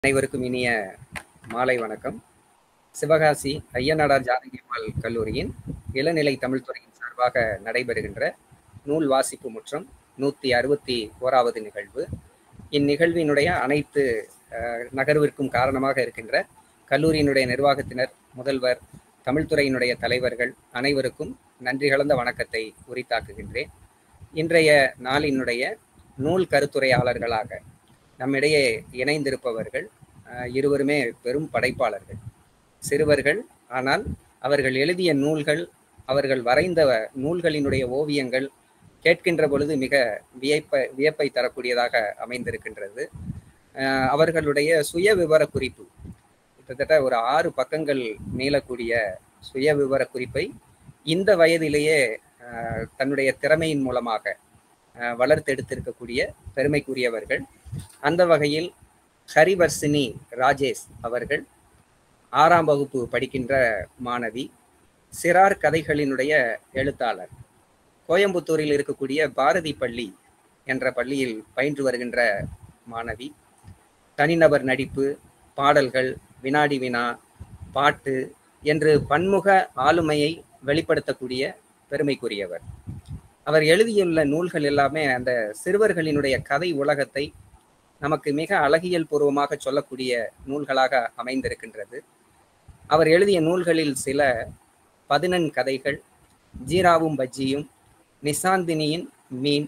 அனைவருக்கும் இனிய மாலை வணக்கம் சிவகாசி ஐயனாடார் ஜானகிமால் கல்லூரியின் இளநிலை தமிழ் துறையின் சார்பாக நடைபெறுகின்ற நூல் வாசிப்பு முற்றம் நூற்றி அறுபத்தி ஓராவது நிகழ்வு இந்நிகழ்வினுடைய அனைத்து அஹ், நகர்விற்கும் காரணமாக இருக்கின்ற கல்லூரியினுடைய நிர்வாகத்தினர் முதல்வர் தமிழ்துறையினுடைய தலைவர்கள் அனைவருக்கும் நன்றி கலந்த வணக்கத்தை உரித்தாக்குகின்றேன் இன்றைய நாளினுடைய நூல் கருத்துரையாளர்களாக நம்மிடையே இணைந்திருப்பவர்கள் அஹ், இருவருமே பெரும் படைப்பாளர்கள் சிறுவர்கள் ஆனால் அவர்கள் எழுதிய நூல்கள் அவர்கள் வரைந்த நூல்களினுடைய ஓவியங்கள் கேட்கின்ற பொழுது மிக வியப்ப வியப்பை தரக்கூடியதாக அமைந்திருக்கின்றது அஹ், அவர்களுடைய சுய விவர குறிப்பு கிட்டத்தட்ட ஒரு ஆறு பக்கங்கள் நீளக்கூடிய சுய விவர குறிப்பை இந்த வயதிலேயே அஹ், தன்னுடைய திறமையின் மூலமாக அஹ், வளர்த்தெடுத்திருக்கக்கூடிய பெருமைக்குரியவர்கள் அந்த வகையில் ஹரிவர்சினி ராஜேஷ் அவர்கள் ஆறாம் வகுப்பு படிக்கின்ற மாணவி சிறார் கதைகளினுடைய எழுத்தாளர் கோயம்புத்தூரில் இருக்கக்கூடிய பாரதி பள்ளி என்ற பள்ளியில் பயின்று வருகின்ற மாணவி தனிநபர் நடிப்பு பாடல்கள் வினாடி வினா பாட்டு என்று பன்முக ஆளுமையை வெளிப்படுத்தக்கூடிய பெருமைக்குரியவர் அவர் எழுதியுள்ள நூல்கள் எல்லாமே அந்த சிறுவர்களினுடைய கதை உலகத்தை நமக்கு மிக அழகியல் பூர்வமாக சொல்லக்கூடிய நூல்களாக அமைந்திருக்கின்றது அவர் எழுதிய நூல்களில் சில பதினெண் கதைகள் ஜீராவும் பஜ்ஜியும் நிசாந்தினியின் மீன்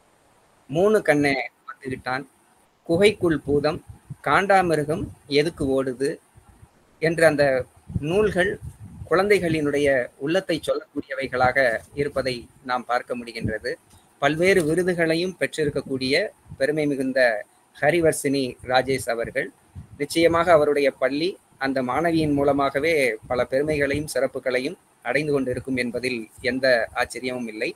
மூணு கண்ணை வந்துகிட்டான் குகைக்குள் பூதம் காண்டாமிருகம் எதுக்கு ஓடுது என்ற அந்த நூல்கள் குழந்தைகளினுடைய உள்ளத்தை சொல்லக்கூடியவைகளாக இருப்பதை நாம் பார்க்க முடிகின்றது பல்வேறு விருதுகளையும் பெற்றிருக்கக்கூடிய பெருமை மிகுந்த ஹரிவர்சினி ராஜேஷ் அவர்கள் நிச்சயமாக அவருடைய பள்ளி அந்த மாணவியின் மூலமாகவே பல பெருமைகளையும் சிறப்புகளையும் அடைந்து கொண்டிருக்கும் என்பதில் எந்த ஆச்சரியமும் இல்லை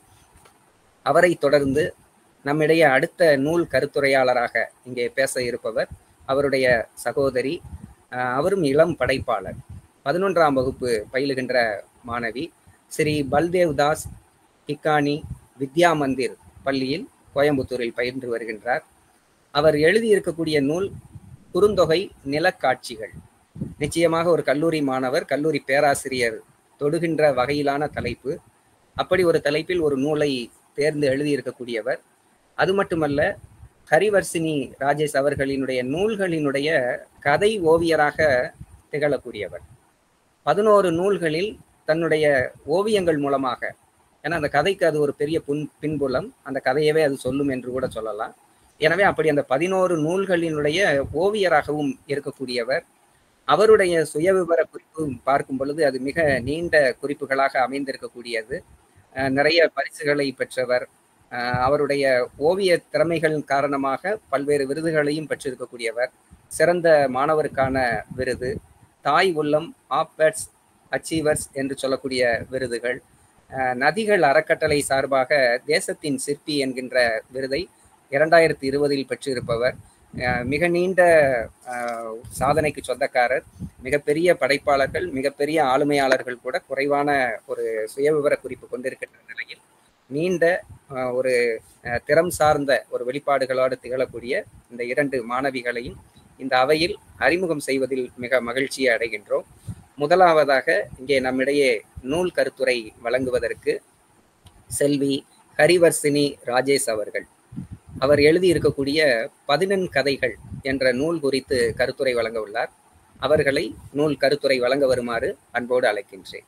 அவரை தொடர்ந்து நம்மிடையே அடுத்த நூல் கருத்துரையாளராக இங்கே பேச இருப்பவர் அவருடைய சகோதரி அஹ், அவரும் இளம் படைப்பாளர் பதினொன்றாம் வகுப்பு பயிலுகின்ற மாணவி ஸ்ரீ பல்தேவ் தாஸ் கிக்கானி வித்யா மந்திர் பள்ளியில் கோயம்புத்தூரில் பயின்று வருகின்றார் அவர் எழுதியிருக்கக்கூடிய நூல் குறுந்தொகை நிலக்காட்சிகள் நிச்சயமாக ஒரு கல்லூரி மாணவர் கல்லூரி பேராசிரியர் தொடுகின்ற வகையிலான தலைப்பு அப்படி ஒரு தலைப்பில் ஒரு நூலை தேர்ந்து எழுதியிருக்கக்கூடியவர் அது மட்டுமல்ல ஹரிவர்சினி ராஜேஷ் அவர்களினுடைய நூல்களினுடைய கதை ஓவியராக திகழக்கூடியவர் பதினோரு நூல்களில் தன்னுடைய ஓவியங்கள் மூலமாக ஏன்னா அந்த கதைக்கு அது ஒரு பெரிய புன் பின்புலம் அந்த கதையவே அது சொல்லும் என்று கூட சொல்லலாம் எனவே அப்படி அந்த பதினோரு நூல்களினுடைய ஓவியராகவும் இருக்கக்கூடியவர் அவருடைய சுயவிவர குறிப்பு பார்க்கும் பொழுது அது மிக நீண்ட குறிப்புகளாக அமைந்திருக்கக்கூடியது அஹ் நிறைய பரிசுகளை பெற்றவர் அஹ் அவருடைய ஓவிய திறமைகள் காரணமாக பல்வேறு விருதுகளையும் பெற்றிருக்கக்கூடியவர் சிறந்த மாணவருக்கான விருது தாய் உள்ளம் ஆப்பர்ட்ஸ் அச்சீவர்ஸ் என்று சொல்லக்கூடிய விருதுகள் அஹ் நதிகள் அறக்கட்டளை சார்பாக தேசத்தின் சிற்பி என்கின்ற விருதை இரண்டாயிரத்தி இருபதில் பெற்றிருப்பவர் அஹ் மிக நீண்ட அஹ், சாதனைக்கு சொந்தக்காரர் மிகப்பெரிய படைப்பாளர்கள் மிகப்பெரிய ஆளுமையாளர்கள் கூட குறைவான ஒரு சுயவிவர குறிப்பு கொண்டிருக்கின்ற நிலையில் நீண்ட அஹ், ஒரு அஹ், திறம் சார்ந்த ஒரு வெளிப்பாடுகளோடு திகழக்கூடிய இந்த இரண்டு மாணவிகளையும் இந்த அவையில் அறிமுகம் செய்வதில் மிக மகிழ்ச்சியை அடைகின்றோம் முதலாவதாக இங்கே நம்மிடையே நூல் கருத்துரை வழங்குவதற்கு செல்வி ஹரிவர்சினி ராஜேஷ் அவர்கள் அவர் எழுதியிருக்கக்கூடிய பதினெண் கதைகள் என்ற நூல் குறித்து கருத்துரை வழங்க உள்ளார் அவர்களை நூல் கருத்துரை வழங்க வருமாறு அன்போடு அழைக்கின்றேன்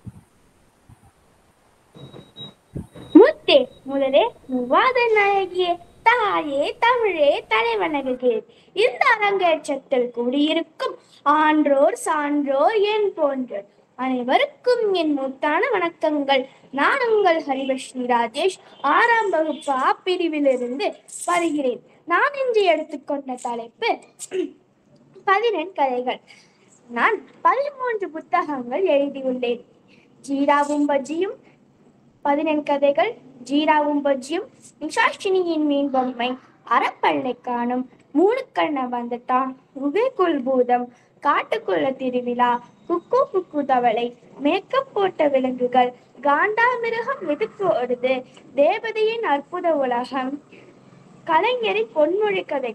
முத்தே முதலே மூவாத நாயகியே தாயே தமிழே தலைவணங்குகிறேன் இந்த அரங்கேற்றத்தில் கூடியிருக்கும் ஆன்றோர் சான்றோர் என் போன்றோர் அனைவருக்கும் என் முத்தான வணக்கங்கள் நான் உங்கள் ஹரிவஷ்ணி ராஜேஷ் ஆறாம் வகுப்பு ஆ பிரிவிலிருந்து வருகிறேன் நான் இன்று எடுத்துக்கொண்ட தலைப்பு பதினெண் கதைகள் நான் பதிமூன்று புத்தகங்கள் எழுதியுள்ளேன் ஜீராவும் பஜ்ஜியும் பதினெண் கதைகள் ஜீராவும் பஜ்ஜியும் நிஷாஷினியின் மீன் பொம்மை அறப்பள்ளை காணும் மூணு கண்ண வந்துட்டான் உகைக்குள் பூதம் காட்டுக்குள்ள திருவிழா குக்கு குக்கு தவளை மேக்கப் போட்ட விலங்குகள் காண்டாமிருகம் எதுக்கு ஓடுது தேவதையின் அற்புத உலகம் கலைஞரின் பொன்மொழி கதைகள்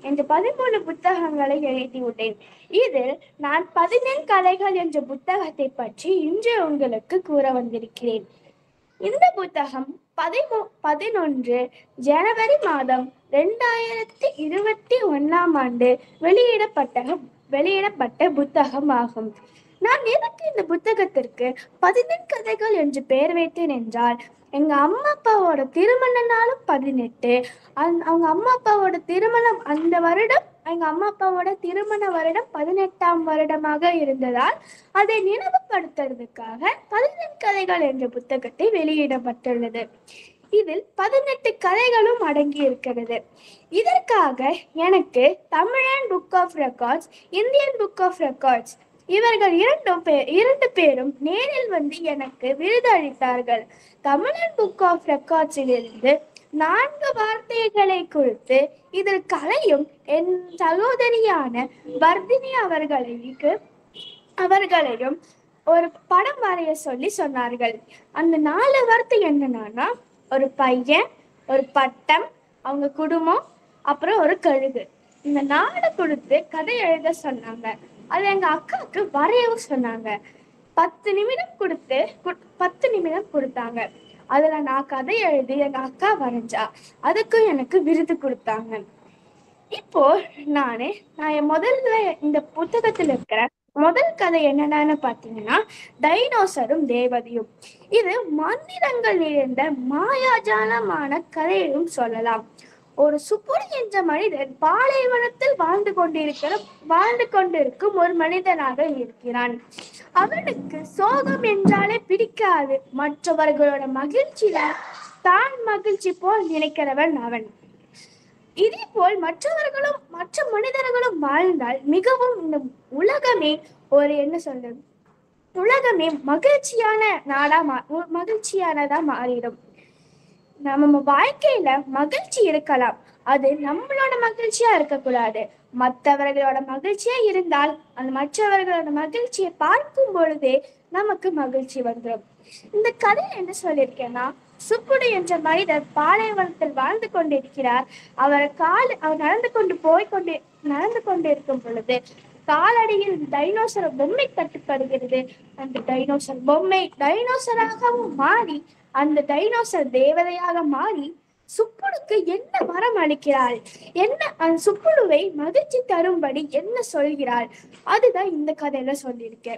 என்ற பதிமூணு புத்தகங்களை எழுதியுள்ளேன் இதில் நான் பதினெண் கலைகள் என்ற புத்தகத்தை பற்றி இன்று உங்களுக்கு கூற வந்திருக்கிறேன் இந்த புத்தகம் பதிமூ பதினொன்று ஜனவரி மாதம் ரெண்டாயிரத்தி இருபத்தி ஒண்ணாம் ஆண்டு வெளியிடப்பட்ட வெளியிடப்பட்ட புத்தகம் ஆகும் நான் எதற்கு இந்த புத்தகத்திற்கு பதினெண் கதைகள் என்று பெயர் வைத்தேன் என்றால் எங்க அம்மா அப்பாவோட திருமண நாளும் பதினெட்டு அந் அவங்க அம்மா அப்பாவோட திருமணம் அந்த வருடம் எங்க அம்மா அப்பாவோட திருமண வருடம் பதினெட்டாம் வருடமாக இருந்ததால் அதை நினைவுபடுத்துறதுக்காக பதினெண் கதைகள் என்ற புத்தகத்தை வெளியிடப்பட்டுள்ளது இதில் பதினெட்டு கதைகளும் அடங்கி இருக்கிறது இதற்காக எனக்கு Tamilan book of records Indian book of records இவர்கள் இரண்டும் பேர் இரண்டு பேரும் நேரில் வந்து எனக்கு விருது அளித்தார்கள் தமிழன் புக் ஆஃப் ரெக்கார்ட்ஸிலிருந்து நான்கு வார்த்தைகளை கொடுத்து இதில் கலையும் என் சகோதரியான வர்தினி அவர்களுக்கு அவர்களையும் ஒரு படம் வரைய சொல்லி சொன்னார்கள் அந்த நாலு வார்த்தை என்னன்னா ஒரு பையன் ஒரு பட்டம் அவங்க குடும்பம் அப்புறம் ஒரு கழுகு இந்த நாலு கொடுத்து கதை எழுத சொன்னாங்க அது எங்க அக்காவுக்கு வரையவும் சொன்னாங்க பத்து நிமிடம் கொடுத்து கு- பத்து நிமிடம் கொடுத்தாங்க அதுல நான் கதை எழுதி எங்க அக்கா வரைஞ்சா அதுக்கும் எனக்கு விருது கொடுத்தாங்க இப்போ நானு நான் என் முதல்ல இந்த புத்தகத்துல இருக்கிற முதல் கதை என்னன்னு பாத்தீங்கன்னா டைனோசரும் தேவதையும் இது மந்திரங்கள் நிறைந்த மாயாஜாலமான கதையையும் சொல்லலாம் ஒரு சுப்புடி என்ற மனிதன் பாலைவனத்தில் வாழ்ந்து கொண்டிருக்கிற வாழ்ந்து கொண்டிருக்கும் ஒரு மனிதனாக இருக்கிறான் அவனுக்கு சோகம் என்றாலே பிடிக்காது மற்றவர்களோட மகிழ்ச்சியில தான் மகிழ்ச்சி போல் நினைக்கிறவன் அவன் இதே போல் மற்றவர்களும் மற்ற மனிதர்களும் வாழ்ந்தால் மிகவும் இந்த உலகமே ஒரு என்ன சொல்றது உலகமே மகிழ்ச்சியான நாடா மா உ- மகிழ்ச்சியானதா மாறிடும் நம்ம வாழ்க்கையில மகிழ்ச்சி இருக்கலாம் அது நம்மளோட மகிழ்ச்சியா இருக்கக்கூடாது மற்றவர்களோட மகிழ்ச்சியா இருந்தால் அந்த மற்றவர்களோட மகிழ்ச்சியை பார்க்கும் பொழுதே நமக்கு மகிழ்ச்சி வந்துடும் இந்த கதை என்ன சொல்லியிருக்கேன்னா சுப்புடு என்ற மனிதர் பாலைவனத்தில் வாழ்ந்து கொண்டிருக்கிறார் அவர் கால் அவர் நடந்து கொண்டு போய் கொண்டு நடந்து கொண்டிருக்கும் பொழுது காலடியில் டைனோசர் பொம்மை தட்டுப்படுகிறது அந்த டைனோசர் பொம்மை டைனோசராகவும் மாறி அந்த டைனோசர் தேவதையாக மாறி சுப்புடுக்கு என்ன வரம் அளிக்கிறாள் என்ன அந்த சுப்புடுவை மகிழ்ச்சி தரும்படி என்ன சொல்கிறாள் அதுதான் இந்த கதையில சொல்லியிருக்கேன்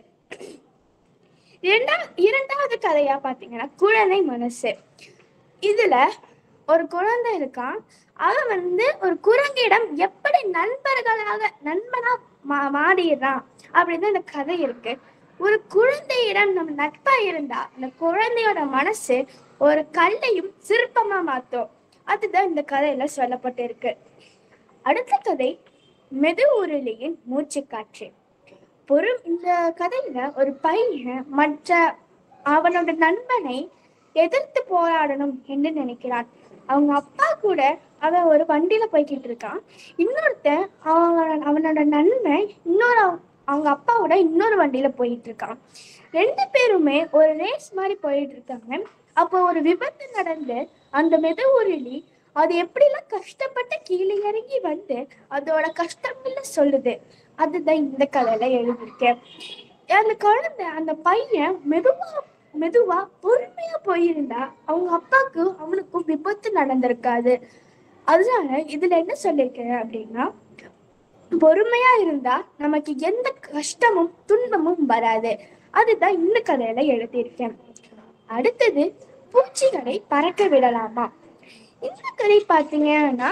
இரண்டா இரண்டாவது கதையா பாத்தீங்கன்னா குழந்தை மனசு இதுல ஒரு குழந்தை இருக்கான் அவன் வந்து ஒரு குரங்கிடம் எப்படி நண்பர்களாக நண்பனா மா மாறிடுறான் அப்படின்னு இந்த கதை இருக்கு ஒரு குழந்தையிடம் நம்ம நட்பா இருந்தா அந்த குழந்தையோட மனசு ஒரு கல்லையும் சிற்பமா மாத்தும் அதுதான் இந்த கதையில சொல்லப்பட்டிருக்கு அடுத்த கதை மெது உருளியின் மூச்சுக்காற்று பொறு இந்த கதையில ஒரு பையன் மற்ற அவனோட நண்பனை எதிர்த்து போராடணும் என்று நினைக்கிறான் அவங்க அப்பா கூட அவன் ஒரு வண்டியில போய்கிட்டு இருக்கான் இன்னொருத்தன் அவன் அவனோட நண்பன் இன்னொரு அவ- அவங்க அப்பாவோட இன்னொரு வண்டியில போயிட்டு இருக்கான் ரெண்டு பேருமே ஒரு ரேஸ் மாதிரி போயிட்டு இருக்காங்க அப்போ ஒரு விபத்து நடந்து அந்த மெது உருளி அது எப்படிலாம் கஷ்டப்பட்டு கீழே இறங்கி வந்து அதோட கஷ்டங்கள்ல சொல்லுது அதுதான் இந்த கதையில எழுதியிருக்கேன் அந்த குழந்தை அந்த பையன் மெதுவா மெதுவா பொறுமையா போயிருந்தா அவங்க அப்பாவுக்கு அவனுக்கும் விபத்து நடந்திருக்காது அதனால இதுல என்ன சொல்லியிருக்கேன் அப்படின்னா பொறுமையா இருந்தா நமக்கு எந்த கஷ்டமும் துன்பமும் வராது அதுதான் இந்த கதையில எழுதியிருக்கேன் அடுத்தது பூச்சிகளை பறக்க விடலாமா இந்த கதை பாத்தீங்கன்னா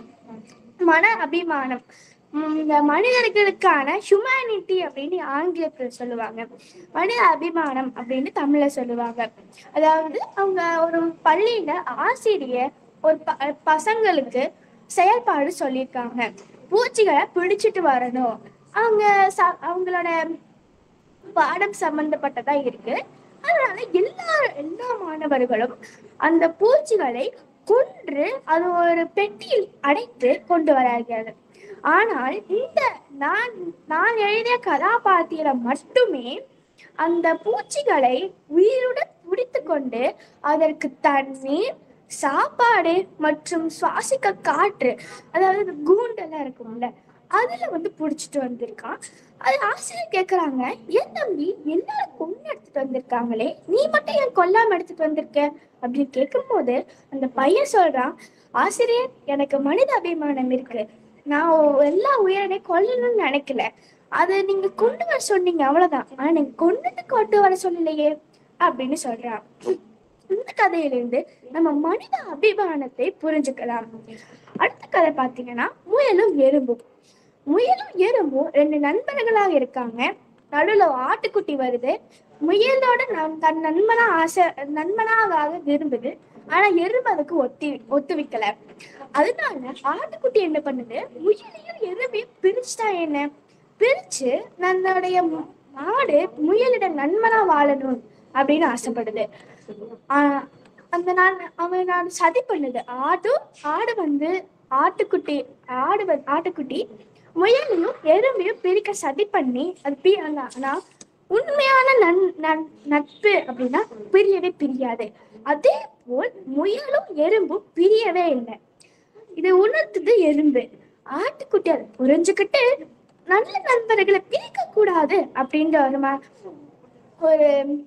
மன அபிமானம் உம் இந்த மனிதர்களுக்கான ஹியூமனிட்டி அப்படின்னு ஆங்கிலத்தில் சொல்லுவாங்க மனித அபிமானம் அப்படின்னு தமிழ்ல சொல்லுவாங்க அதாவது அவங்க ஒரு பள்ளியில ஆசிரியர் ஒரு ப- பசங்களுக்கு செயல்பாடு சொல்லியிருக்காங்க பூச்சிகளை பிடிச்சிட்டு வரணும் அவங்க ச- அவங்களோட பாடம் சம்பந்தப்பட்டதா இருக்கு அதனால எல்லா எல்லா மாணவர்களும் அந்த பூச்சிகளை கொன்று அது ஒரு பெட்டியில் அடைத்து கொண்டு வரார்கள் ஆனால் இந்த நான் நான் எழுதிய கதாபாத்திரம் மட்டுமே அந்த பூச்சிகளை உயிருடன் பிடித்து கொண்டு அதற்கு தண்ணீர் சாப்பாடு மற்றும் சுவாசிக்க காற்று அதாவது இந்த கூண்டெல்லாம் இருக்கும்ல அதுல வந்து புடிச்சிட்டு வந்திருக்கான் அது ஆசிரியர் கேக்குறாங்க ஏன் தம்பி எல்லாரும் கொண்டு எடுத்துட்டு வந்திருக்காங்களே நீ மட்டும் ஏன் கொல்லாம எடுத்துட்டு வந்திருக்க அப்படின்னு கேட்கும்போது அந்த பையன் சொல்றான் ஆசிரியர் எனக்கு மனித அபிமானம் இருக்கு நான் ஒ- எல்லா உயிரினை கொல்லணும்னு நினைக்கல அதை நீங்க கொண்டு வர சொன்னீங்க அவ்வளவுதான் ஆனா நீங்க கொண்டுட்டு கொண்டு வர சொல்லலையே அப்படின்னு சொல்றான் இந்த கதையிலிருந்து நம்ம மனித அபிமானத்தை புரிஞ்சுக்கலாம் அடுத்த கதை பாத்தீங்கன்னா முயலும் எறும்பும் முயலும் எறும்பும் ரெண்டு நண்பர்களாக இருக்காங்க நடுவுல ஒரு ஆட்டுக்குட்டி வருது முயலோட நம் தன் நண்பனா ஆசை நண்பனாக ஆக விரும்புது ஆனா எறும்பு அதுக்கு ஒத்தி ஒத்துவிக்கல அதனால ஆட்டுக்குட்டி என்ன பண்ணுது முயலையும் எறும்பையும் பிரிச்சுட்டா என்ன பிரிச்சு தன்னுடைய மு- மாடு முயலிடம் நண்பனா வாழணும் அப்படின்னு ஆசைப்படுது ஆஹ் அந்த நான் அவன் நான் சதி பண்ணுது ஆடு ஆடு வந்து ஆட்டுக்குட்டி ஆடு வந்து- ஆட்டுக்குட்டி முயலையும் எறும்பையும் பிரிக்க சதி பண்ணி அது பி ஆனா- ஆனா உண்மையான நன் நன் நட்பு அப்படின்னா பிரியவே பிரியாது அதே போல் முயலும் எறும்பும் பிரியவே இல்லை இதை உணர்த்துது எறும்பு ஆட்டுக்குட்டி அதை புரிஞ்சுக்கிட்டு நல்ல நண்பர்களை பிரிக்க கூடாது அப்படின்ற ஒரு ம- ஒரு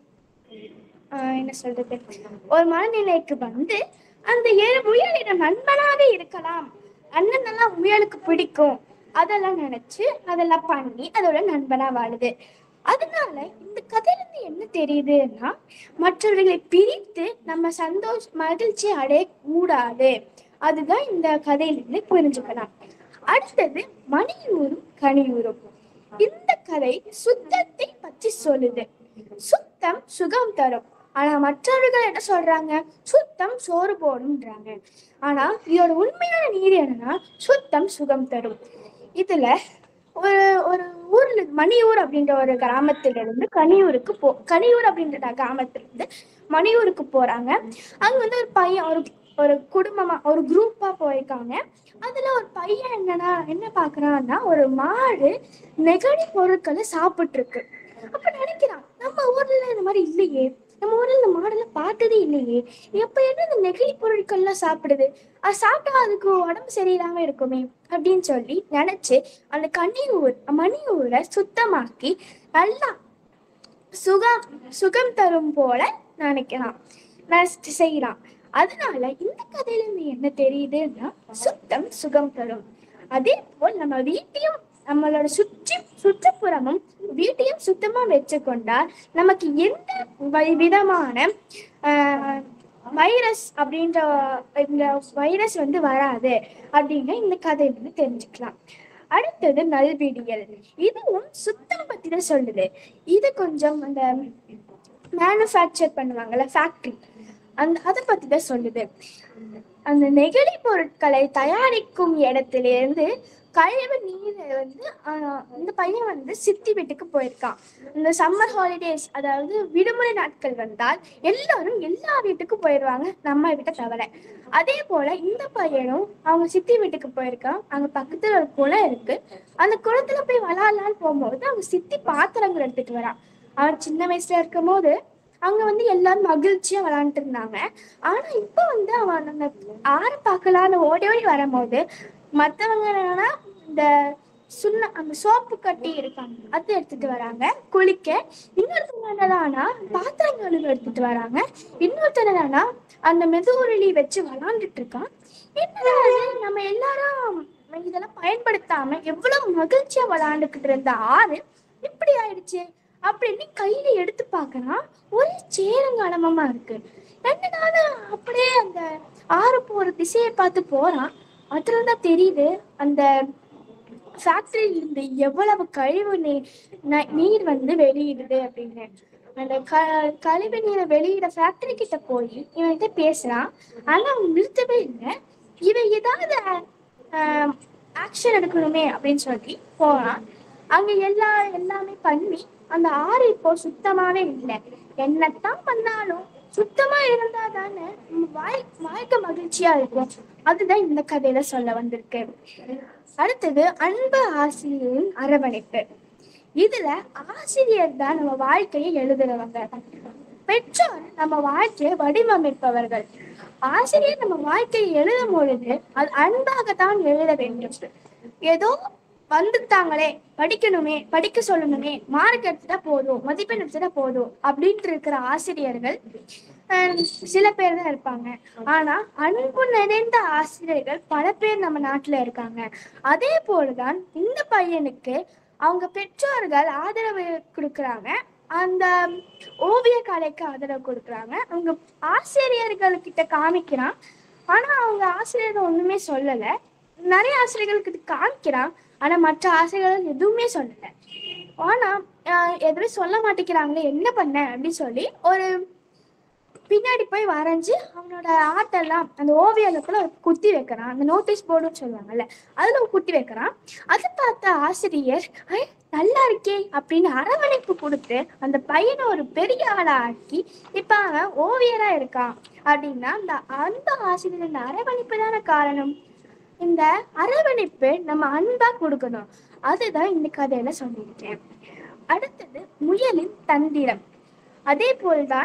ஆஹ் என்ன சொல்றது ஒரு மனநிலைக்கு வந்து அந்த ஏழு முயலிடம் நண்பனாக இருக்கலாம் அண்ணன் எல்லாம் முயலுக்கு பிடிக்கும் அதெல்லாம் நினைச்சு அதெல்லாம் பண்ணி அதோட நண்பனா வாழுது அதனால இந்த கதையில இருந்து என்ன தெரியுதுன்னா மற்றவர்களை பிரித்து நம்ம சந்தோஷ மகிழ்ச்சி அடைய கூடாது அதுதான் இந்த கதையிலிருந்து புரிஞ்சுக்கலாம் அடுத்தது மணியூரும் கனியூரும் இந்த கதை சுத்தத்தை பற்றி சொல்லுது சுத்தம் சுகம் தரும் ஆனா மற்றவர்கள் என்ன சொல்றாங்க சுத்தம் சோறு போடும்ன்றாங்க ஆனா இதோட உண்மையான நீதி என்னன்னா சுத்தம் சுகம் தரும் இதுல ஒரு ஒரு ஊர்ல மணியூர் அப்படின்ற ஒரு கிராமத்துல இருந்து கனியூருக்கு போ கனியூர் அப்படின்ற கிராமத்துல இருந்து மணியூருக்கு போறாங்க அங்க வந்து ஒரு பையன் ஒரு ஒரு குடும்பமா ஒரு குரூப்பா போயிருக்காங்க அதுல ஒரு பையன் என்னன்னா என்ன பாக்குறான்னா ஒரு மாடு நெகடி பொருட்களை சாப்பிட்டு இருக்கு அப்ப நினைக்கிறான் நம்ம ஊர்ல இந்த மாதிரி இல்லையே நம்ம ஊர்ல இந்த மாடெல்லாம் பார்த்ததே இல்லையே எப்ப என்ன இந்த நெகிழி பொருட்கள்லாம் சாப்பிடுது அது சாப்பிட்டா அதுக்கு உடம்பு சரியில்லாம இருக்குமே அப்படின்னு சொல்லி நினைச்சு அந்த கன்னியூர் மணியூரை சுத்தமாக்கி நல்லா சுகம் சுகம் தரும் போல நினைக்கலாம் ந- செய்யலாம் அதனால இந்த கதையில இருந்து என்ன தெரியுதுன்னா சுத்தம் சுகம் தரும் அதே போல் நம்ம வீட்டையும் நம்மளோட சுற்றி சுற்றுப்புறமும் வீட்டையும் சுத்தமா வச்சுக்கொண்டால் நமக்கு எந்த வி- விதமான ஆஹ், வைரஸ் அப்படின்ற இந்த வைரஸ் வந்து வராது அப்படின்னு இந்த கதையில இருந்து தெரிஞ்சுக்கலாம் அடுத்தது நல்விடியல் இதுவும் சுத்தம் பத்தி தான் சொல்லுது இது கொஞ்சம் அந்த மேனுஃபேக்சர் பண்ணுவாங்கல்ல ஃபேக்டரி அந்த அதை பத்தி தான் சொல்லுது அந்த நெகிழி பொருட்களை தயாரிக்கும் இடத்திலிருந்து கழிவு நீரை வந்து ஆஹ், இந்த பையன் வந்து சித்தி வீட்டுக்கு போயிருக்கான் இந்த சம்மர் ஹாலிடேஸ் அதாவது விடுமுறை நாட்கள் வந்தால் எல்லாரும் எல்லா வீட்டுக்கும் போயிடுவாங்க நம்ம வீட்டை தவிர அதே போல இந்த பையனும் அவங்க சித்தி வீட்டுக்கு போயிருக்கான் அங்க பக்கத்துல ஒரு குளம் இருக்கு அந்த குளத்துல போய் விளாட்லான்னு போகும்போது அவங்க சித்தி பாத்திரங்கள் எடுத்துட்டு வரான் அவன் சின்ன வயசுல இருக்கும் போது அங்க வந்து எல்லாரும் மகிழ்ச்சியா விளையாண்டுட்டு இருந்தாங்க ஆனா இப்ப வந்து அவன் அந்த ஆற பார்க்கலான்னு ஓடி ஓடி வரும்போது மத்தவங்க என்னன்னா இந்த சுண்ண அந்த சோப்பு கட்டி இருக்காங்க அது எடுத்துட்டு வராங்க குளிக்க இன்னொருத்தவங்க என்னடானா பாத்திரம் கழுவு எடுத்துட்டு வராங்க இன்னொருத்தர் என்னன்னா அந்த மெதுகுருளி வச்சு விளாண்டுட்டு இருக்கான் என்னடா இது? நம்ம எல்லாரும் இதெல்லாம் பயன்படுத்தாம எவ்வளவு மகிழ்ச்சியா விளையாண்டுக்கிட்டு இருந்த ஆறு இப்படி ஆயிடுச்சு அப்படின்னு கையில எடுத்து பார்க்கறான் ஒரே சேரங்காலமா இருக்கு ரெண்டு நாளா அப்படியே அந்த ஆறு போற திசையை பார்த்து போறான் அதுல தான் தெரியுது அந்த ஃபேக்டரியில இருந்து எவ்வளவு கழிவு நீர் ந- நீர் வந்து வெளியிடுது அப்படின்னு அந்த க கழிவு நீரை வெளியிட ஃபேக்டரி கிட்ட போய் இவன்கிட்ட பேசுறான் ஆனா அவன் நிறுத்தவே இல்லை இவன் ஏதாவது ஆக்ஷன் எடுக்கணுமே அப்படின்னு சொல்லி போறான் அங்க எல்லா எல்லாமே பண்ணி அந்த ஆறு இப்போ சுத்தமாவே இல்லை என்னத்தான் பண்ணாலும் சுத்தமா இருந்தா தானே நம்ம வாய் வாழ்க்கை மகிழ்ச்சியா இருக்கும் அதுதான் இந்த கதையில சொல்ல வந்திருக்கு அடுத்தது அன்பு ஆசிரியரின் அரவணைப்பு இதுல ஆசிரியர் தான் நம்ம வாழ்க்கையை எழுதுறவங்க பெற்றோர் நம்ம வாழ்க்கையை வடிவமைப்பவர்கள் ஆசிரியர் நம்ம வாழ்க்கையை எழுதும் பொழுது அது அன்பாகத்தான் எழுத வேண்டும் ஏதோ வந்துட்டாங்களே படிக்கணுமே படிக்க சொல்லணுமே மார்க் எடுத்துட்டா போதும் மதிப்பெண் எடுத்துட்டா போதும் அப்படின்ட்டு இருக்கிற ஆசிரியர்கள் அஹ், சில பேர் தான் இருப்பாங்க ஆனா அன்பு நிறைந்த ஆசிரியர்கள் பல பேர் நம்ம நாட்டுல இருக்காங்க அதே போலதான் இந்த பையனுக்கு அவங்க பெற்றோர்கள் ஆதரவு கொடுக்கறாங்க அந்த ஓவிய கலைக்கு ஆதரவு கொடுக்கறாங்க அவங்க ஆசிரியர்கள் கிட்ட காமிக்கிறான் ஆனா அவங்க ஆசிரியர்கள் ஒண்ணுமே சொல்லல நிறைய ஆசிரியர்களுக்கு இது காமிக்கிறான் ஆனா மற்ற ஆசிரியர்கள் எதுவுமே சொல்லல ஆனா ஆஹ் எதுவுமே சொல்ல மாட்டேங்கிறாங்களே என்ன பண்ண அப்படின்னு சொல்லி ஒரு பின்னாடி போய் வரைஞ்சு அவனோட ஆட்டெல்லாம் அந்த ஓவியத்துல குத்தி வைக்கிறான் அந்த நோட்டீஸ் போர்டுன்னு சொல்லுவாங்கல்ல அதுல ஒரு குத்தி வைக்கிறான் அதை பார்த்த ஆசிரியர் "ஐ, நல்லா இருக்கே அப்படின்னு அரவணைப்பு கொடுத்து அந்த பையனை ஒரு பெரிய ஆளா ஆக்கி இப்ப அவன் ஓவியரா இருக்கான் அப்படின்னா அந்த அந்த ஆசிரியர் இந்த அரவணைப்பு தானே காரணம் இந்த அரவணைப்பு நம்ம அன்பா கொடுக்கணும் அதுதான் இந்த கதையில சொல்லியிருக்கேன் அடுத்தது முயலின் தந்திரம் அதே போல்தான்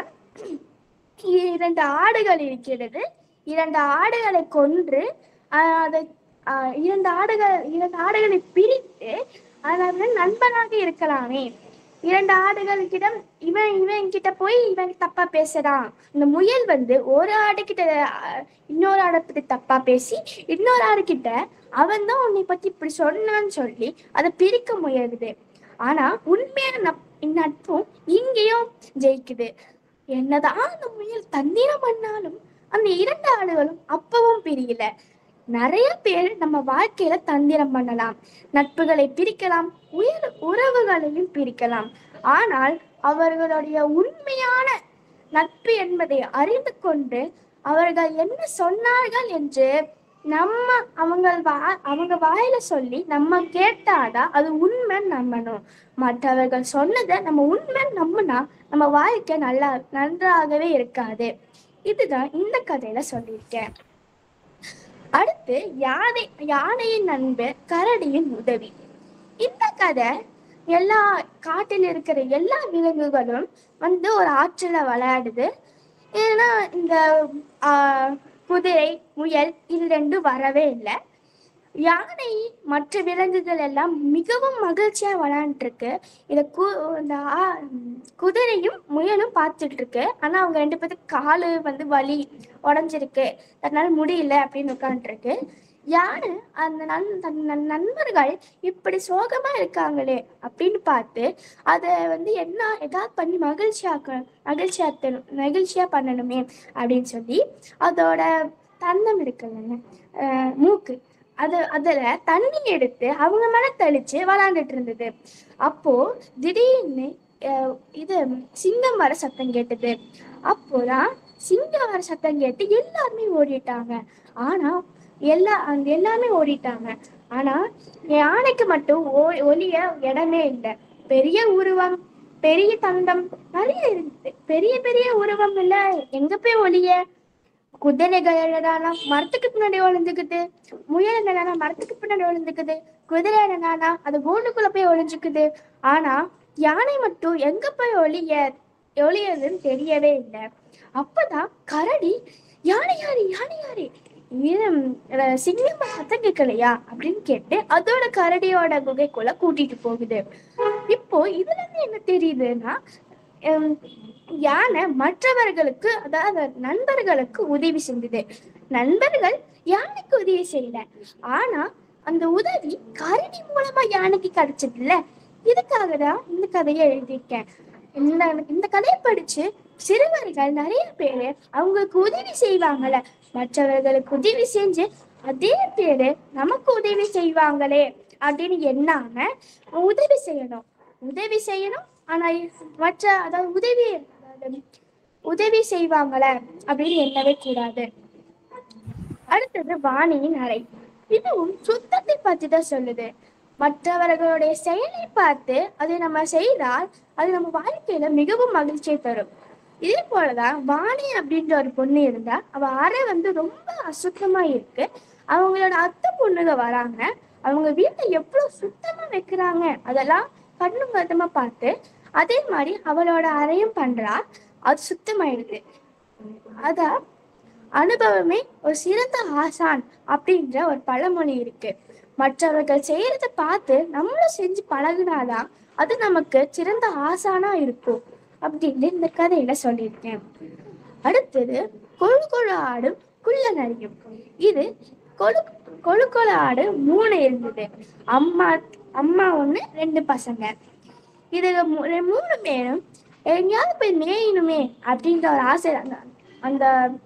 இரண்டு ஆடுகள் இருக்கிறது இரண்டு ஆடுகளை கொன்று ஆஹ் அதை ஆஹ் இரண்டு ஆடுகள் இரண்டு ஆடுகளை பிரித்து அதாவது நண்பனாக இருக்கலாமே இரண்டு ஆடுகளிடம் இவன் இவன் கிட்ட போய் இவன் தப்பா பேசுறான் இந்த முயல் வந்து ஒரு ஆடு கிட்ட ஆஹ், இன்னொரு ஆடை பத்தி தப்பா பேசி இன்னொரு ஆடு கிட்ட அவன் தான் உன்னை பத்தி இப்படி சொன்னான்னு சொல்லி அதை பிரிக்க முயலுது ஆனா உண்மையான நப்- நட்பும் இங்கேயும் ஜெயிக்குது என்னதான் அந்த முயல் தந்திரம் பண்ணாலும் அந்த இரண்டு ஆடுகளும் அப்பவும் பிரியல நிறைய பேர் நம்ம வாழ்க்கையில தந்திரம் பண்ணலாம் நட்புகளை பிரிக்கலாம் உயர் உறவுகளையும் பிரிக்கலாம் ஆனால் அவர்களுடைய உண்மையான நட்பு என்பதை அறிந்து கொண்டு அவர்கள் என்ன சொன்னார்கள் என்று நம்ம அவங்க வா அவங்க வாயில சொல்லி நம்ம கேட்டாதான் அது உண்மை நம்பணும் மற்றவர்கள் சொன்னதை நம்ம உண்மை நம்பினா நம்ம வாழ்க்கை நல்லா நன்றாகவே இருக்காது இதுதான் இந்த கதையில சொல்லியிருக்கேன் அடுத்து யானை யானையின் நண்பர் கரடியின் உதவி இந்த கதை எல்லா காட்டில் இருக்கிற எல்லா விலங்குகளும் வந்து ஒரு ஆற்றுல விளையாடுது ஏன்னா இந்த ஆஹ், குதிரை முயல் இது ரெண்டும் வரவே இல்லை யானை மற்ற விலங்குகள் எல்லாம் மிகவும் மகிழ்ச்சியா விளையாண்டுட்டு இருக்கு இத கு இந்த ஆ- குதிரையும் முயலும் பார்த்துட்டு இருக்கு ஆனா அவங்க ரெண்டு பேத்துக்கு காலு வந்து வலி உடஞ்சிருக்கு அதனால முடியல அப்படின்னு உட்காந்துருக்கு யானை அந்த நன் தன் நன்- நண்பர்கள் இப்படி சோகமா இருக்காங்களே அப்படின்னு பார்த்து அதை வந்து என்ன ஏதாவது பண்ணி மகிழ்ச்சியாக்க மகிழ்ச்சியாத்தணும் மகிழ்ச்சியா பண்ணணுமே அப்படின்னு சொல்லி அதோட தந்தம் இருக்குல்லங்க அஹ் மூக்கு அது அதுல தண்ணி எடுத்து அவங்க மேல தெளிச்சு விளாண்டுட்டு இருந்தது அப்போ திடீர்னு அஹ், இது சிங்கம் வர சத்தம் கேட்டது அப்போதான் சிங்கம் வர சத்தம் கேட்டு எல்லாருமே ஓடிட்டாங்க ஆனா எல்லா அந்த எல்லாமே ஓடிட்டாங்க ஆனா யானைக்கு மட்டும் ஓ ஒளிய இடமே இல்லை பெரிய உருவம் பெரிய தந்தம் நிறைய இருந்தது பெரிய பெரிய உருவம் இல்ல எங்க போய் ஒளிய குதிரைகள் என்னடானா மரத்துக்கு பின்னாடி ஒளிஞ்சுக்குது முயல் என்னடானா மரத்துக்கு பின்னாடி ஒளிஞ்சுக்குது குதிரை என்னடானா அது கூண்டுக்குள்ள போய் ஒளிஞ்சுக்குது ஆனா யானை மட்டும் எங்க போய் ஒளிய ஒளியதுன்னு தெரியவே இல்லை அப்பதான் கரடி யானை யாரு யானை யாரு இது அஹ், சிங்கமா சத்தம் கேட்கலையா அப்படின்னு கேட்டு அதோட கரடியோட குகைக்குள்ள கூட்டிட்டு போகுது இப்போ இதுல இருந்து என்ன தெரியுதுன்னா ஹம், யானை மற்றவர்களுக்கு அதாவது நண்பர்களுக்கு உதவி செஞ்சது நண்பர்கள் யானைக்கு உதவி செய்யல ஆனா அந்த உதவி கரடி மூலமா யானைக்கு கிடைச்சது இல்ல இதுக்காக தான் இந்த கதையை எழுதியிருக்கேன் இந்த இந்த கதையை படிச்சு சிறுவர்கள் நிறைய பேரு அவங்களுக்கு உதவி செய்வாங்கல்ல மற்றவர்களுக்கு உதவி செஞ்சு அதே பேரு நமக்கு உதவி செய்வாங்களே அப்படின்னு எண்ணாம உதவி செய்யணும் உதவி செய்யணும் ஆனா மற்ற அதாவது உதவி அதாவது உதவி செய்வாங்கள அப்படின்னு எண்ணவே கூடாது அடுத்தது வாணியின் அறை இதுவும் சுத்தத்தை பத்தி தான் சொல்லுது மற்றவர்களுடைய செயலை பார்த்து அதை நம்ம செய்தால் அது நம்ம வாழ்க்கையில மிகவும் மகிழ்ச்சியை தரும் இதே போலதான் வாணி அப்படின்ற ஒரு பொண்ணு இருந்தா அவ அறை வந்து ரொம்ப அசுத்தமா இருக்கு அவங்களோட அத்தை பொண்ணுங்க வராங்க அவங்க வீட்டை எவ்வளவு சுத்தமா வைக்கிறாங்க அதெல்லாம் கண்ணும் கருத்துமா பார்த்து அதே மாதிரி அவளோட அறையும் பண்றா அது சுத்தமாயிடுது அதான் அனுபவமே ஒரு சிறந்த ஆசான் அப்படின்ற ஒரு பழமொழி இருக்கு மற்றவர்கள் செய்யறத பார்த்து நம்மளும் செஞ்சு பழகுனாதான் அது நமக்கு சிறந்த ஆசானா இருக்கும் அப்படின்னு இந்த கதையில சொல்லியிருக்கேன் அடுத்தது கொழு கொழு ஆடும் குள்ள நரியும் இது கொழு கொழு கொழு ஆடு மூணு இருந்தது அம்மா அம்மா ஒண்ணு ரெண்டு பசங்க இதுல மூ- ரெ- மூணு பேரும் எங்கேயாவது போய் மேயணுமே அப்படின்ற ஒரு ஆசை அந்த அந்த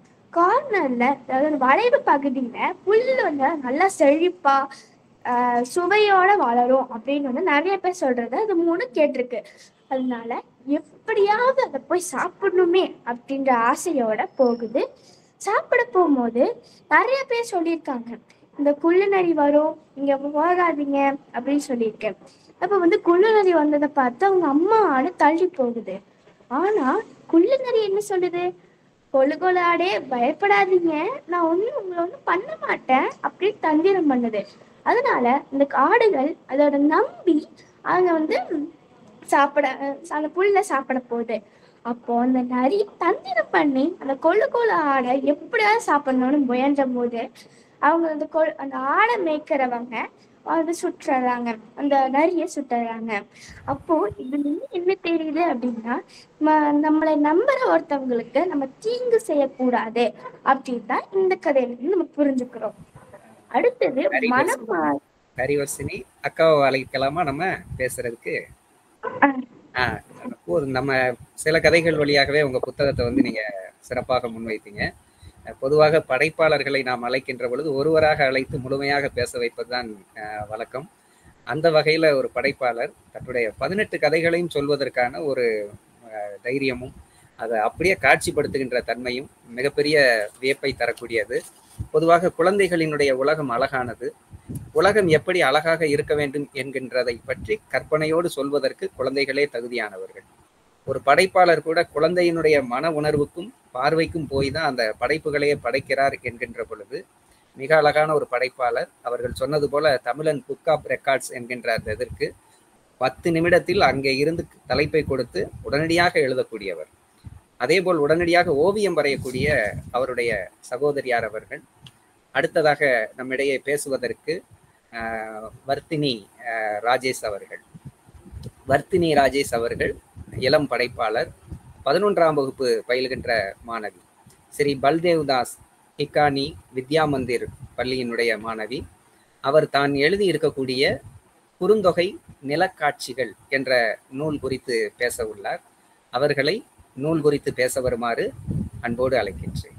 கார்னர்ல அதாவது அந்த வளைவு பகுதியில புல்லு வந்து நல்லா செழிப்பா ஆஹ், சுவையோட வளரும் அப்படின்னு வந்து நிறைய பேர் சொல்றது அது மூணு கேட்டிருக்கு அதனால எப்படியாவது அதை போய் சாப்பிடணுமே அப்படின்ற ஆசையோட போகுது சாப்பிட போகும்போது நிறைய பேர் சொல்லியிருக்காங்க இந்த குள்ளு நரி வரும் இங்க போகாதீங்க அப்படின்னு சொல்லியிருக்கேன் அப்ப வந்து குள்ளு நரி வந்ததை பார்த்து அவங்க அம்மா ஆடு தள்ளி போகுது ஆனா குள்ளு நரி என்ன சொல்லுது கொழு கொழு ஆடே பயப்படாதீங்க நான் ஒண்ணும் உங்களை ஒண்ணும் பண்ண மாட்டேன் அப்படின்னு தந்திரம் பண்ணுது அதனால இந்த ஆடுகள் அதோட நம்பி அவங்க வந்து சாப்பிட அஹ் அந்த புல்ல சாப்பிட போகுது அப்போ அந்த நரி தந்திரம் பண்ணி அந்த கொழு கொழு ஆடை எப்படியாவது சாப்பிடணும்னு முயன்ற போது அவங்க அந்த கொ அந்த ஆடை மேய்க்கிறவங்க வந்து சுற்றுறாங்க அந்த நரியை சுட்டுறாங்க அப்போ இதுல இருந்து என்ன தெரியுது அப்படின்னா ம- நம்மளை நம்புற ஒருத்தவங்களுக்கு நம்ம தீங்கு செய்யக்கூடாது அப்படின்னு தான் இந்த கதையில இருந்து நம்ம புரிஞ்சுக்கிறோம் அடுத்தது சரி, மனம் மா- ஹரிவர்ஷினி அக்காவை அழைக்கலாமா நம்ம பேசுறதுக்கு ஆ. ஆ, போதும் நம்ம சில கதைகள் வழியாகவே உங்க புத்தகத்தை வந்து நீங்க சிறப்பாக முன்வைத்தீங்க அஹ் பொதுவாக படைப்பாளர்களை நாம் அழைக்கின்ற பொழுது ஒருவராக அழைத்து முழுமையாக பேச வைப்பதுதான் அஹ், வழக்கம் அந்த வகையில ஒரு படைப்பாளர் தன்னுடைய பதினெட்டு கதைகளையும் சொல்வதற்கான ஒரு அஹ், தைரியமும் அதை அப்படியே காட்சிப்படுத்துகின்ற தன்மையும் மிகப்பெரிய வியப்பை தரக்கூடியது பொதுவாக குழந்தைகளினுடைய உலகம் அழகானது உலகம் எப்படி அழகாக இருக்க வேண்டும் என்கின்றதை பற்றி கற்பனையோடு சொல்வதற்கு குழந்தைகளே தகுதியானவர்கள் ஒரு படைப்பாளர் கூட குழந்தையினுடைய மன உணர்வுக்கும் பார்வைக்கும் போய் தான் அந்த படைப்புகளையே படைக்கிறார் என்கின்ற பொழுது மிக அழகான ஒரு படைப்பாளர் அவர்கள் சொன்னது போல தமிழன் புக் ஆஃப் ரெக்கார்ட்ஸ் என்கின்ற அந்த இதற்கு பத்து நிமிடத்தில் அங்கே இருந்து தலைப்பை கொடுத்து உடனடியாக எழுதக்கூடியவர் அதேபோல் உடனடியாக ஓவியம் வரையக்கூடிய அவருடைய சகோதரியார் அவர்கள் அடுத்ததாக நம்மிடையே பேசுவதற்கு ஆஹ், வர்த்தினி ஆஹ், ராஜேஷ் அவர்கள் வர்த்தினி ராஜேஷ் அவர்கள் இளம் படைப்பாளர் பதினொன்றாம் வகுப்பு பயில்கின்ற மாணவி ஸ்ரீ பல்தேவ் தாஸ் ஹிக்கானி வித்யா மந்திர் பள்ளியினுடைய மாணவி அவர் தான் எழுதி இருக்கக்கூடிய குறுந்தொகை நிலக்காட்சிகள் என்ற நூல் குறித்து பேச உள்ளார் அவர்களை நூல் குறித்து பேச வருமாறு அன்போடு அழைக்கின்றேன்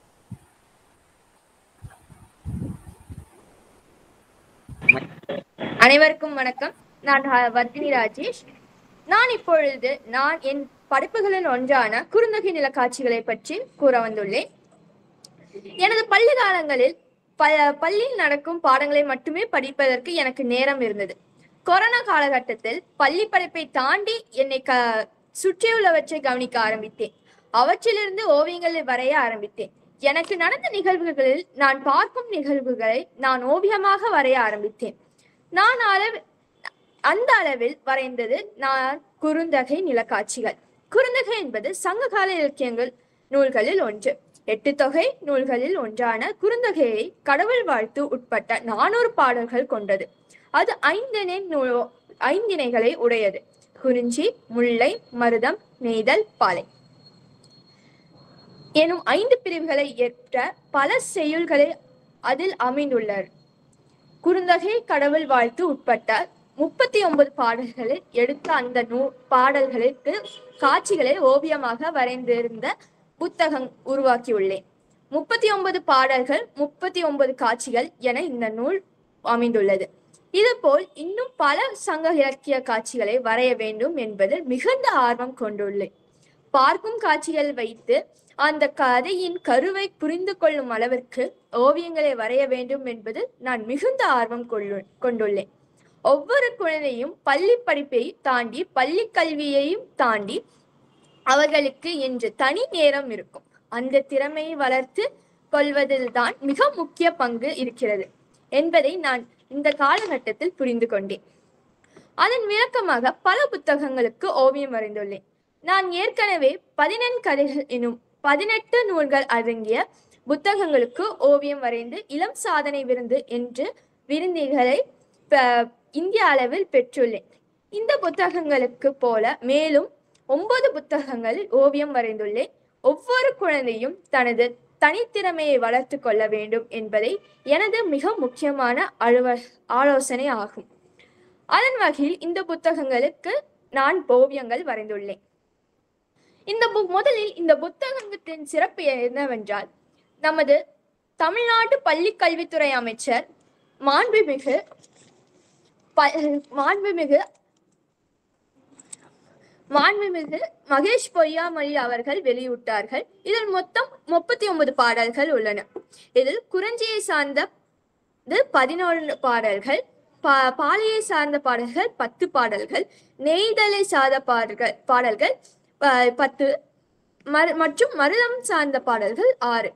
அனைவருக்கும் வணக்கம் நான் ஹ- வர்தினி ராஜேஷ் நான் இப்பொழுது நான் என் படைப்புகளில் ஒன்றான குறுந்தொகை நிலக்காட்சிகளை பற்றி கூற வந்துள்ளேன் எனது பள்ளி காலங்களில் ப பள்ளியில் நடக்கும் பாடங்களை மட்டுமே படிப்பதற்கு எனக்கு நேரம் இருந்தது கொரோனா காலகட்டத்தில் பள்ளி படிப்பை தாண்டி என்னை க சுற்றியுள்ளவற்றை கவனிக்க ஆரம்பித்தேன் அவற்றிலிருந்து ஓவியங்களை வரைய ஆரம்பித்தேன் எனக்கு நடந்த நிகழ்வுகளில் நான் பார்க்கும் நிகழ்வுகளை நான் ஓவியமாக வரைய ஆரம்பித்தேன் நான் அளவு அந்த அளவில் வரைந்தது நான் குறுந்தகை நிலக்காட்சிகள் குறுந்தகை என்பது சங்ககால இலக்கியங்கள் நூல்களில் ஒன்று எட்டு தொகை நூல்களில் ஒன்றான குறுந்தகையை கடவுள் வாழ்த்து உட்பட்ட நானூறு பாடல்கள் கொண்டது அது ஐந்திணை நூல் ஐந்திணைகளை உடையது குறிஞ்சி முல்லை மருதம் நெய்தல் பாலை எனும் ஐந்து பிரிவுகளை ஏற்ற பல செய்யுள்களை அதில் அமைந்துள்ளனர் குறுந்தகை கடவுள் வாழ்த்து உட்பட்ட முப்பத்தி ஒன்பது பாடல்களை எடுத்த அந்த நூ பாடல்களுக்கு காட்சிகளை ஓவியமாக வரைந்திருந்த புத்தகம் உருவாக்கியுள்ளேன் முப்பத்தி ஒன்பது பாடல்கள் முப்பத்தி ஒன்பது காட்சிகள் என இந்த நூல் அமைந்துள்ளது இதுபோல் இன்னும் பல சங்க இலக்கிய காட்சிகளை வரைய வேண்டும் என்பதில் மிகுந்த ஆர்வம் கொண்டுள்ளேன் பார்க்கும் காட்சிகள் வைத்து அந்த கதையின் கருவை புரிந்து கொள்ளும் அளவிற்கு ஓவியங்களை வரைய வேண்டும் என்பது நான் மிகுந்த ஆர்வம் கொள்ளு கொண்டுள்ளேன் ஒவ்வொரு குழந்தையும் பள்ளி படிப்பை தாண்டி பள்ளி கல்வியையும் தாண்டி அவர்களுக்கு என்று தனி நேரம் இருக்கும் அந்த திறமையை வளர்த்து கொள்வதில்தான் மிக முக்கிய பங்கு இருக்கிறது என்பதை நான் இந்த காலகட்டத்தில் புரிந்து கொண்டேன் அதன் விளக்கமாக பல புத்தகங்களுக்கு ஓவியம் வரைந்துள்ளேன் நான் ஏற்கனவே பதினெண் கதைகள் எனும் பதினெட்டு நூல்கள் அடங்கிய புத்தகங்களுக்கு ஓவியம் வரைந்து இளம் சாதனை விருது என்று விருதுகளை ப- இந்திய அளவில் பெற்றுள்ளேன் இந்த புத்தகங்களுக்கு போல மேலும் ஒன்பது புத்தகங்களில் ஓவியம் வரைந்துள்ளேன் ஒவ்வொரு குழந்தையும் தனது தனித்திறமையை வளர்த்து கொள்ள வேண்டும் என்பதை எனது மிக முக்கியமான அலுவ ஆலோசனை ஆகும் அதன் வகையில் இந்த புத்தகங்களுக்கு நான் ஓவியங்கள் வரைந்துள்ளேன் இந்த பு முதலில் இந்த புத்தகத்தின் சிறப்பு என்னவென்றால் நமது தமிழ்நாடு பள்ளி கல்வித்துறை அமைச்சர் மாண்புமிகு ப- மாண்புமிகு மாண்புமிகு மகேஷ் பொய்யாமொழி அவர்கள் வெளியிட்டார்கள் இதில் மொத்தம் முப்பத்தி ஒன்பது பாடல்கள் உள்ளன இதில் குறிஞ்சியை சார்ந்த இது பதினொன்று பாடல்கள் பா பாலியை சார்ந்த பாடல்கள் பத்து பாடல்கள் நெய்தலை சார்ந்த பாடல்கள் பாடல்கள் ப- பத்து மரு மற்றும் மருதம் சார்ந்த பாடல்கள் ஆறு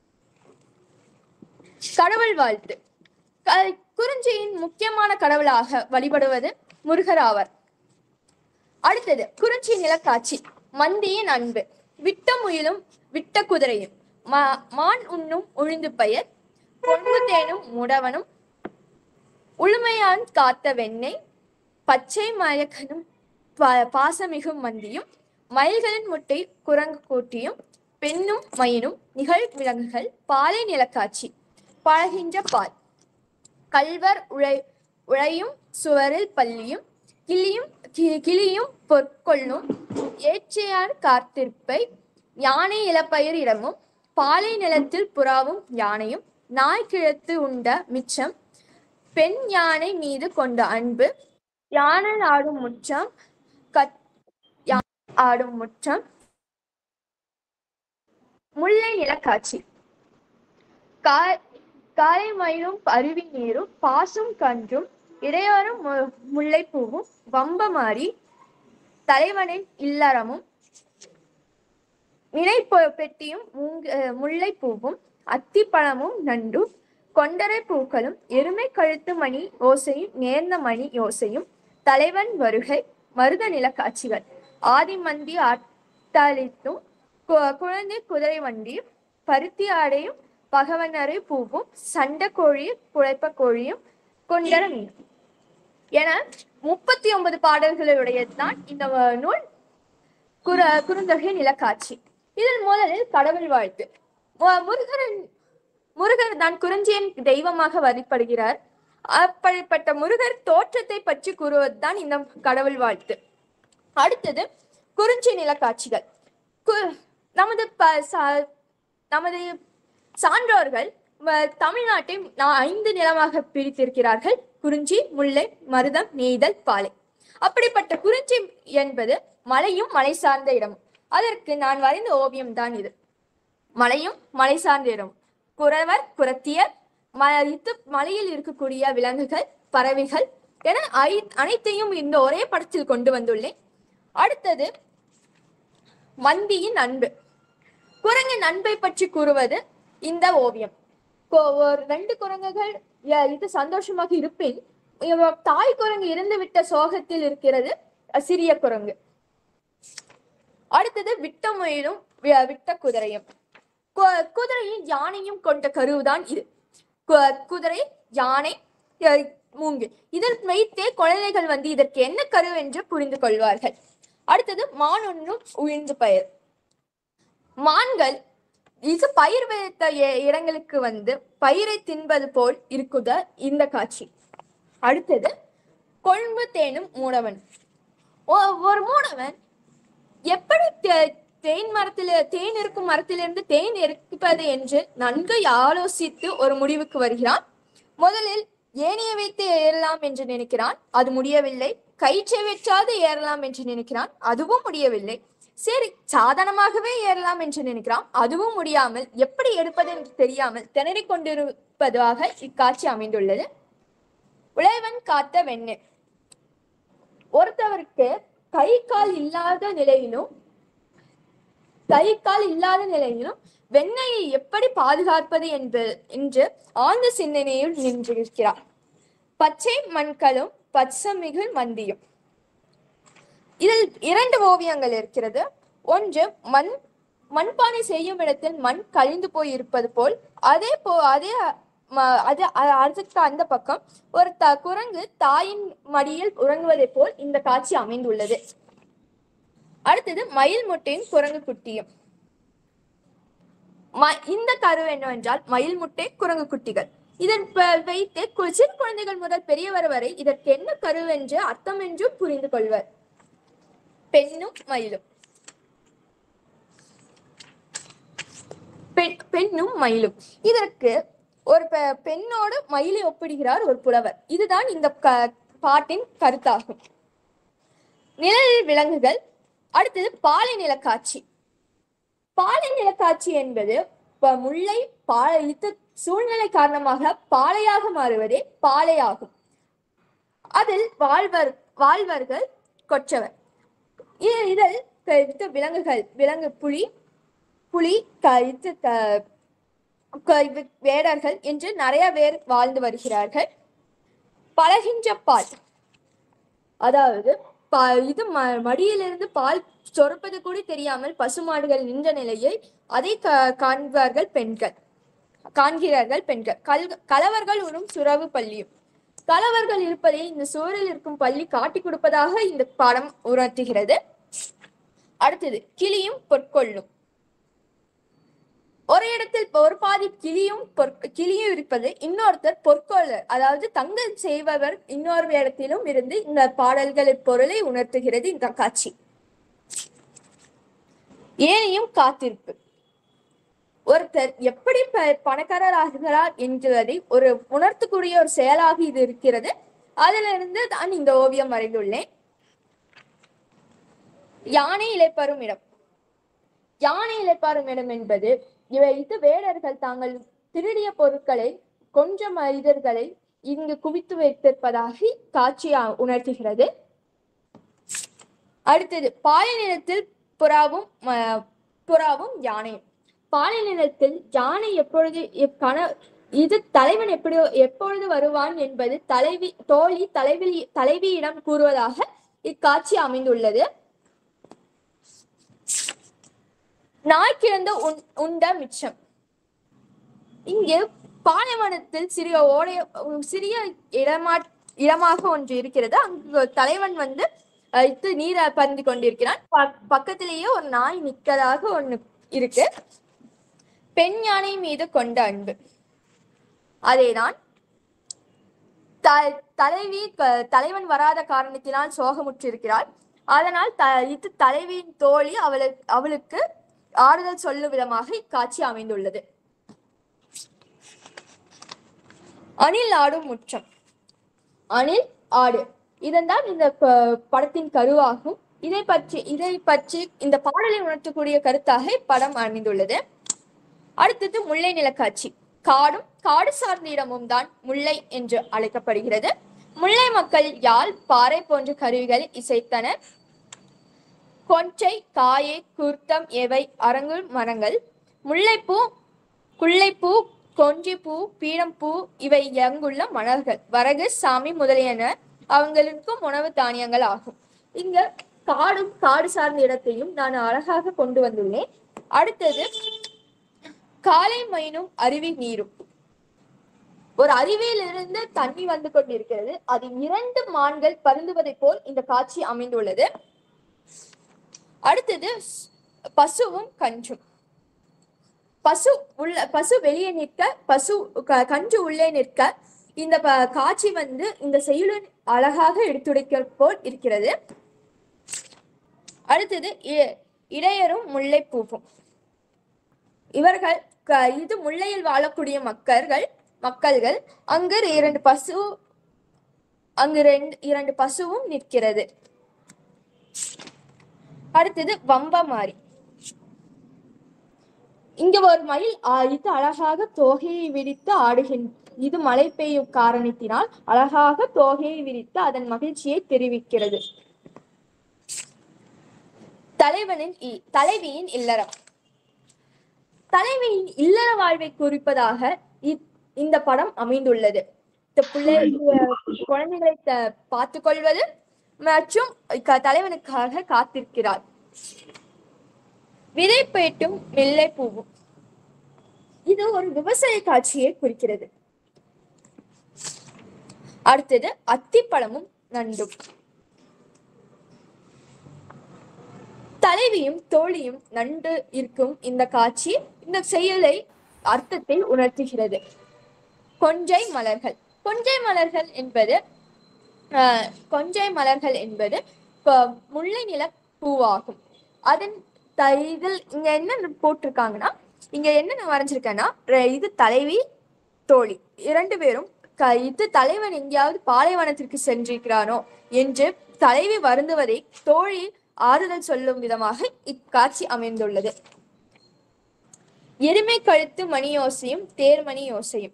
கடவுள் வாழ்த்து க- குறிஞ்சியின் முக்கியமான கடவுளாக வழிபடுவது முருகர் ஆவர் அடுத்தது குறிஞ்சி நிலக்காட்சி மந்தியின் அன்பு விட்ட முயலும் விட்ட குதிரையும் மா- மான் உண்ணும் உழுந்து பெயர் பொன்பு தேனும் முடவனும் உளுமையான் காத்த வெண்ணெய் பச்சை மயக்கனும் பா- பாசமிகும் மந்தியும் மயில்களின் முட்டை குரங்கு கூட்டியும் பெண்ணும் மயிலும் நிகழ் விலங்குகள் பாலை நிலக்காட்சி பழகின்ற பால் கல்வர் உழை உழையும் சுவரில் பள்ளியும் கிளியும் கி- கிளியும் பொற்கொள்ளும் ஏற்றியார் காத்திருப்பை யானை இளப்பயிர் இடமும் பாலை நிலத்தில் புறாவும் யானையும் நாய் கிழத்து உண்ட மிச்சம் பெண் யானை மீது கொண்ட அன்பு யானை ஆடும் முற்றம் கத் யா- ஆடும் முற்றம் முல்லை நிலக்காட்சி கா- காலை மயிலும் அருவி நீரும் பாசும் கன்றும் இடையோரும் மு- முல்லைப்பூவும் வம்பமாரி தலைவனின் இல்லறமும் நினை பொ- பெட்டியும் மூங்க- அஹ் முல்லைப்பூவும் அத்திப்பழமும் நண்டும் கொண்டரை பூக்களும் எருமை கழுத்து மணி ஓசையும் நேர்ந்த மணி யோசையும் தலைவன் வருகை மருத நிலக்காட்சிகள் ஆதிமந்தி ஆட்டாளித்தும் கு- குழந்தை குதிரை வண்டியும் பருத்தி ஆடையும் பகவனரை பூவும் சண்டை கோழியும் குழைப்ப கோழியும் கொண்டர மீனும் என முப்பத்தி ஒன்பது பாடல்களுடையதுதான் இந்த அஹ், நூல் குர குறுந்தொகை நிலக்காட்சி இதில் முதலில் கடவுள் வாழ்த்து மு- முருகன் முருகர் தான் குறிஞ்சியின் தெய்வமாக வழிபடுகிறார் அப்படிப்பட்ட முருகர் தோற்றத்தை பற்றி கூறுவதுதான் இந்த கடவுள் வாழ்த்து அடுத்தது குறிஞ்சி நிலக்காட்சிகள் கு- நமது ப- சா- நமது சான்றோர்கள் ம- தமிழ்நாட்டை நா- ஐந்து நிலமாக பிரித்திருக்கிறார்கள் குறிஞ்சி முல்லை மருதம் நெய்தல் பாலை அப்படிப்பட்ட குறிஞ்சி என்பது மலையும் மலை சார்ந்த இடமும் அதற்கு நான் வரைந்த ஓவியம் தான் இது மலையும் மலை சார்ந்த இடம் குறவர் குரத்தியர் ம இது மலையில் இருக்கக்கூடிய விலங்குகள் பறவைகள் என ஐ அனைத்தையும் இந்த ஒரே படத்தில் கொண்டு வந்துள்ளேன் அடுத்தது மந்தியின் அன்பு குரங்கின் அன்பை பற்றி கூறுவது இந்த ஓவியம் கொ- ஒரு ரெண்டு குரங்குகள் ய- இது சந்தோஷமாக இருப்பின் இவ- தாய் குரங்கு இறந்து விட்ட சோகத்தில் இருக்கிறது அஹ், சிறிய குரங்கு அடுத்தது விட்ட முயலும் வி- விட்ட குதிரையும் கு- குதிரையும் யானையும் கொண்ட கருவுதான் இது கு- குதிரை யானை அஹ், மூங்கு இதில் வைத்தே குழந்தைகள் வந்து இதற்கு என்ன கரு என்று புரிந்து கொள்வார்கள் அடுத்தது மான் ஒன்றும் உயிர்ந்து பயிர் மான்கள் இது பயிர் விதைத்த இ- இடங்களுக்கு வந்து பயிரை தின்பது போல் இருக்குத இந்த காட்சி அடுத்தது கொழும்பு தேனும் மூடவன் ஒ- ஒரு மூடவன் எப்படி தே- தேன் மரத்தில தேன் இருக்கும் மரத்திலிருந்து தேன் எடுப்பது என்று நன்கு ஆலோசித்து ஒரு முடிவுக்கு வருகிறான் முதலில் ஏணியை வைத்து ஏறலாம் என்று நினைக்கிறான் அது முடியவில்லை கயிற்றை வெற்றாது ஏறலாம் என்று நினைக்கிறான் அதுவும் முடியவில்லை சரி சாதாரணமாகவே ஏறலாம் என்று நினைக்கிறான் அதுவும் முடியாமல் எப்படி எடுப்பது என்று தெரியாமல் திணறிக் கொண்டிருப்பதாக இக்காட்சி அமைந்துள்ளது உழைவன் காத்த வெண்ணெய் ஒருத்தவருக்கு கை கால் இல்லாத நிலையிலும் கை கால் இல்லாத நிலையிலும் வெண்ணெயை எப்படி பாதுகாப்பது என்பது என்று ஆழ்ந்த சிந்தனையில் நின்றிருக்கிறார் பச்சை மண்களும் பச்சமிகு மந்தியும் இதில் இரண்டு ஓவியங்கள் இருக்கிறது ஒன்று மண் மண்பானை செய்யும் இடத்தில் மண் கழிந்து போய் இருப்பது போல் அதே போ அதே ம- அது அ- அதுக்கு அந்த பக்கம் ஒரு த குரங்கு தாயின் மடியில் உறங்குவதைப் போல் இந்த காட்சி அமைந்துள்ளது அடுத்தது மயில் முட்டையும் குரங்கு குட்டியும் ம- இந்த கரு என்னவென்றால் மயில் முட்டை குரங்கு குட்டிகள் இதன் ப- வைத்து கு- சிறு குழந்தைகள் முதல் பெரியவர் வரை இதற்கு என்ன கருவென்று அர்த்தம் என்றும் புரிந்து கொள்வர் பெண்ணும் மயிலும் பெண் பெண்ணும் மயிலும் இதற்கு ஒரு பெ- பெண்ணோடு மயிலை ஒப்பிடுகிறார் ஒரு புலவர் இதுதான் இந்த க- பாட்டின் கருத்தாகும் நிழலில் விலங்குகள் அடுத்தது பாலை நிலக்காட்சி பாலை நிலக்காட்சி என்பது ப- முல்லை பாலைத்து சூழ்நிலை காரணமாக பாலையாக மாறுவதே பாலையாகும் அதில் வாழ்வர் வாழ்வர்கள் கொற்றவர் இ- இதில் க- இது விலங்குகள் விலங்கு புலி புலி க- இது க- க- இது வேடர்கள் என்று நிறைய பேர் வாழ்ந்து வருகிறார்கள் பழகின்ற பால் அதாவது ப- இது ம- மடியிலிருந்து பால் சொரப்பது கூட தெரியாமல் பசுமாடுகள் நின்ற நிலையை அதை க- காண்பார்கள் பெண்கள் காண்கிறார்கள் பெண்கள் கல் கலவர்கள் உறும் சுறவு பள்ளியும் கலவர்கள் இருப்பதை இந்த சோரில் இருக்கும் பள்ளி காட்டி கொடுப்பதாக இந்த பாடம் உணர்த்துகிறது அடுத்தது கிளியும் பொற்கொள்ளும் ஒரு இடத்தில் ஒரு பாதி கிளியும் பொற்- கிளியும் இருப்பது இன்னொருத்தர் பொற்கொள்ளர் அதாவது தங்கம் செய்பவர் இன்னொரு இடத்திலும் இருந்து இந்த பாடல்களின் பொருளை உணர்த்துகிறது இந்த காட்சி ஏனையும் காத்திருப்பு ஒருத்தர் எப்படி ப- பணக்காரர் ஆகிறார் என்கிறதை ஒரு உணர்த்தக்கூடிய ஒரு செயலாக இது இருக்கிறது அதிலிருந்து தான் இந்த ஓவியம் வரைந்துள்ளேன் யானை இளைப்பரும் இடம் யானை இளைப்பாறும் இடம் என்பது இவை இது வேடர்கள் தாங்கள் திருடிய பொருட்களை கொஞ்ச மனிதர்களை இங்கு குவித்து வைத்திருப்பதாக காட்சி ஆ- உணர்த்துகிறது அடுத்தது பாலை நிலத்தில் புறாவும் ம- புறாவும் யானையும் பாலை நிலத்தில் யானை எப்பொழுது எப்- கன இது தலைவன் எப்படி எப்பொழுது வருவான் என்பது தலைவி தோழி தலைவி தலைவியிடம் கூறுவதாக இக்காட்சி அமைந்துள்ளது நாய் கிடந்த உண் உண்ட மிச்சம் இங்கு பாலைவனத்தில் சிறிய ஓடைய சிறிய இடமா இடமாக ஒன்று இருக்கிறது அங்கு தலைவன் வந்து அஹ், இது நீரை பருந்தி கொண்டிருக்கிறான் பக்- பக்கத்திலேயே ஒரு நாய் நிற்கதாக ஒண்ணு இருக்கு பெண் யானை மீது கொண்ட அன்பு அதேதான் த- தலைவி க- தலைவன் வராத காரணத்தினால் சோகமுற்றிருக்கிறாள் அதனால் த இது தலைவியின் தோழி அவளுக்கு அவளுக்கு ஆறுதல் சொல்லும் விதமாக இக்காட்சி அமைந்துள்ளது அணில் ஆடும் முற்றம் அணில் ஆடு இதன்தான் இந்த ப- படத்தின் கருவாகும் இதை பற்றி இதை பற்றி இந்த பாடலை உணர்த்தக்கூடிய கருத்தாக இப்படம் அமைந்துள்ளது அடுத்தது முல்லை நிலக்காட்சி காடும் காடு சார்ந்த இடமும் தான் முல்லை என்று அழைக்கப்படுகிறது முல்லை மக்கள் யாழ் பாறை போன்ற கருவிகளை இசைத்தனர் கொன்றை காயை குர்த்தம் எவை அரங்குல் மரங்கள் முல்லைப்பூ குள்ளைப்பூ கொஞ்சிப்பூ பீடம்பூ இவை எங்குள்ள மலர்கள் வரகு சாமி முதலியன அவங்களுக்கும் உணவு தானியங்கள் ஆகும் இங்க காடும் காடு சார்ந்த இடத்தையும் நான் அழகாக கொண்டு வந்துள்ளேன் அடுத்தது காலை மயினும் அருவி நீரும் ஒரு அருவியிலிருந்து தண்ணி வந்து கொண்டிருக்கிறது அதில் இரண்டு மான்கள் பருந்துவதைப் போல் இந்த காட்சி அமைந்துள்ளது அடுத்தது ஸ்- பசுவும் கன்றும் பசு உள்ள பசு வெளியே நிற்க பசு க- கன்று உள்ளே நிற்க இந்த ப- காட்சி வந்து இந்த செயலின் அழகாக எடுத்துரைக்க போல் இருக்கிறது அடுத்தது இ- இடையரும் முல்லைப்பூவும் இவர்கள் க- இது முல்லையில் வாழக்கூடிய மக்கள்கள் மக்கள்கள் அங்கு இரண்டு பசு அங்கு ரெண்டு இரண்டு பசுவும் நிற்கிறது அடுத்தது வம்பமாரி இங்க ஒரு மயில் ஆ, இது அழகாக தோகையை விரித்து ஆடுகின்ற இது மழை பெய்யும் காரணத்தினால் அழகாக தோகையை விரித்து அதன் மகிழ்ச்சியை தெரிவிக்கிறது தலைவனின் இ- தலைவியின் இல்லறம் தலைவியின் இல்லற வாழ்வை குறிப்பதாக இ- இந்த படம் அமைந்துள்ளது இந்த பிள்ளை குழந்தைகளை த- பார்த்துக் கொள்வது மற்றும் க- தலைவனுக்காக காத்திருக்கிறார் விதை பேட்டும் மெல்லை பூவும் இது ஒரு விவசாய காட்சியை குறிக்கிறது அடுத்தது அத்திப்பழமும் நண்டும் தலைவியும் தோழியும் நண்டு இருக்கும் இந்த காட்சி இந்த செயலை அர்த்தத்தை உணர்த்துகிறது கொஞ்சை மலர்கள் கொஞ்சை மலர்கள் என்பது ஆஹ், கொஞ்சை மலர்கள் என்பது ப- முல்லை நில பூவாகும் அதன் த- இதில் இங்க என்ன போட்டிருக்காங்கன்னா இங்க என்ன வரைஞ்சிருக்கேன்னா ரெ- இது தலைவி தோழி இரண்டு பேரும் க- இது தலைவன் எங்கேயாவது பாலைவனத்திற்கு சென்றிருக்கிறானோ என்று தலைவி வருந்துவதை தோழி ஆறுதல் சொல்லும் விதமாக இக்காட்சி அமைந்துள்ளது எருமை கழுத்து மணி யோசையும் தேர்மணி யோசையும்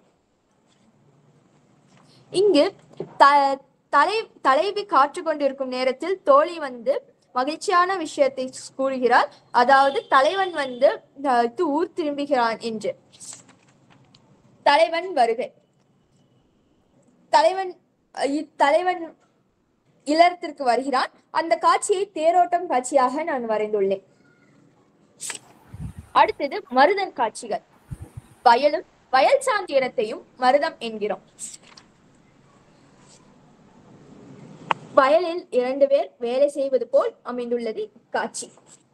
இங்கு த தலை தலைவி காற்று கொண்டிருக்கும் நேரத்தில் தோழி வந்து மகிழ்ச்சியான விஷயத்தை கூறுகிறார் அதாவது தலைவன் வந்து அஹ், இது ஊர் திரும்புகிறான் என்று தலைவன் வருகை தலைவன் அஹ், இத்தலைவன் இல்லறத்திற்கு வருகிறான் அந்த காட்சியை தேரோட்டம் காட்சியாக நான் வரைந்துள்ளேன் அடுத்தது மருதன் காட்சிகள் வயலும் வயல் சாந்தியனத்தையும் மருதம் என்கிறோம் வயலில் இரண்டு பேர் வேலை செய்வது போல் அமைந்துள்ளது காட்சி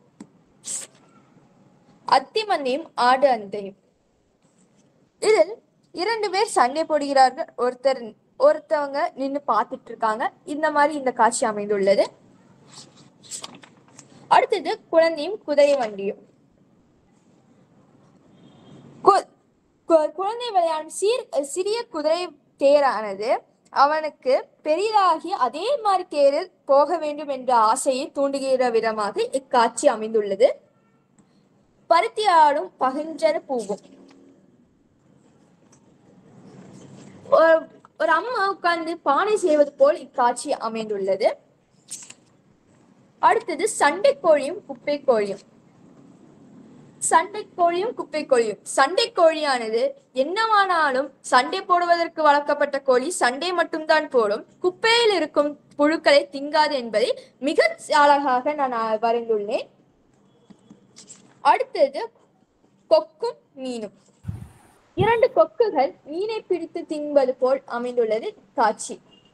அத்தி மந்தையும் ஆடு அந்தையும் இதில் இரண்டு பேர் சண்டை போடுகிறார்கள் ஒருத்தர் ஒருத்தவங்க நின்னு பார்த்துட்டு இருக்காங்க இந்த மாதிரி இந்த காட்சி அமைந்துள்ளது அடுத்தது குழந்தையும் குதிரை வண்டியும் கு- கு- குழந்தை விளையாடும் சீர் சிறிய குதிரை தேரானது அவனுக்கு பெரிதாகி அதே மாதிரி தேரில் போக வேண்டும் என்ற ஆசையை தூண்டுகிற விதமாக இக்காட்சி அமைந்துள்ளது பருத்தி ஆடும் பகிஞ்சர பூவும் ஒரு- ஒரு அம்மா உட்கார்ந்து பானை செய்வது போல் இக்காட்சி அமைந்துள்ளது அடுத்தது சண்டை கோழியும் குப்பை கோழியும் சண்டை கோழியும் குப்பை கோழியும் சண்டை கோழியானது என்னவானாலும் சண்டை போடுவதற்கு வளர்க்கப்பட்ட கோழி சண்டை மட்டும்தான் போடும் குப்பையில் இருக்கும் புழுக்களை திங்காது என்பதை மிக அழகாக நான் அஹ், வரைந்துள்ளேன் அடுத்தது கொக்கும் மீனும் இரண்டு கொக்குகள் மீனை பிடித்து தின்பது போல் அமைந்துள்ளது காட்சி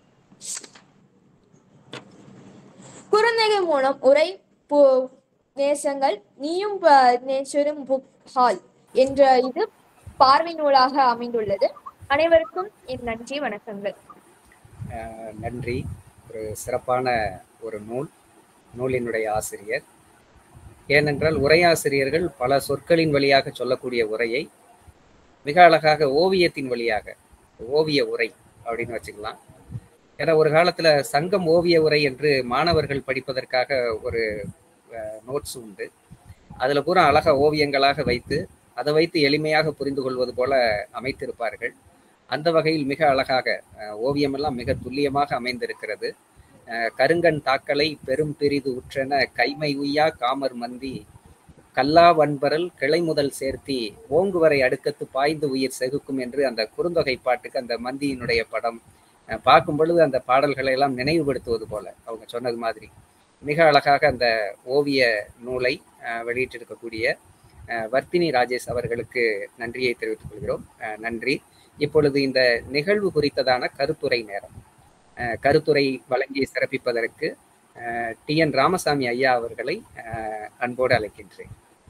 குறுந்தகை மூலம் உரை பு- நேசங்கள் நீயும் ப- நேசரும் புக் ஹால் என்ற இது பார்வை நூலாக அமைந்துள்ளது அனைவருக்கும் என் நன்றி வணக்கங்கள் அஹ், நன்றி ஒரு சிறப்பான ஒரு நூல் நூலினுடைய ஆசிரியர் ஏனென்றால் உரையாசிரியர்கள் பல சொற்களின் வழியாக சொல்லக்கூடிய உரையை மிக அழகாக ஓவியத்தின் வழியாக ஓவிய உரை அப்படின்னு வச்சுக்கலாம் ஏன்னா ஒரு காலத்துல சங்கம் ஓவிய உரை என்று மாணவர்கள் படிப்பதற்காக ஒரு நோட்ஸ் உண்டு அதுல பூரா அழகா ஓவியங்களாக வைத்து அதை வைத்து எளிமையாக புரிந்து கொள்வது போல அமைத்திருப்பார்கள் அந்த வகையில் மிக அழகாக அஹ், ஓவியமெல்லாம் மிக துல்லியமாக அமைந்திருக்கிறது அஹ், கருங்கண் தாக்கலை பெரும் பெரிது உற்றென கைமை உய்யா காமர் மந்தி கல்லா வன்பரல் கிளை முதல் சேர்த்தி ஓங்குவரை அடுக்கத்து பாய்ந்து உயிர் செகுக்கும் என்று அந்த குறுந்தொகை பாட்டுக்கு அந்த மந்தியினுடைய படம் அஹ், பார்க்கும் பொழுது அந்த பாடல்களை எல்லாம் நினைவுபடுத்துவது போல அவங்க சொன்னது மாதிரி மிக அழகாக அந்த ஓவிய நூலை அஹ், வெளியிட்டிருக்கக்கூடிய அஹ், வர்த்தினி ராஜேஷ் அவர்களுக்கு நன்றியை தெரிவித்துக் கொள்கிறோம் அஹ், நன்றி இப்பொழுது இந்த நிகழ்வு குறித்ததான கருத்துரை நேரம் அஹ், கருத்துரை வழங்கி சிறப்பிப்பதற்கு டி என் ராமசாமி ஐயா அவர்களை அஹ், அன்போடு அழைக்கின்றேன்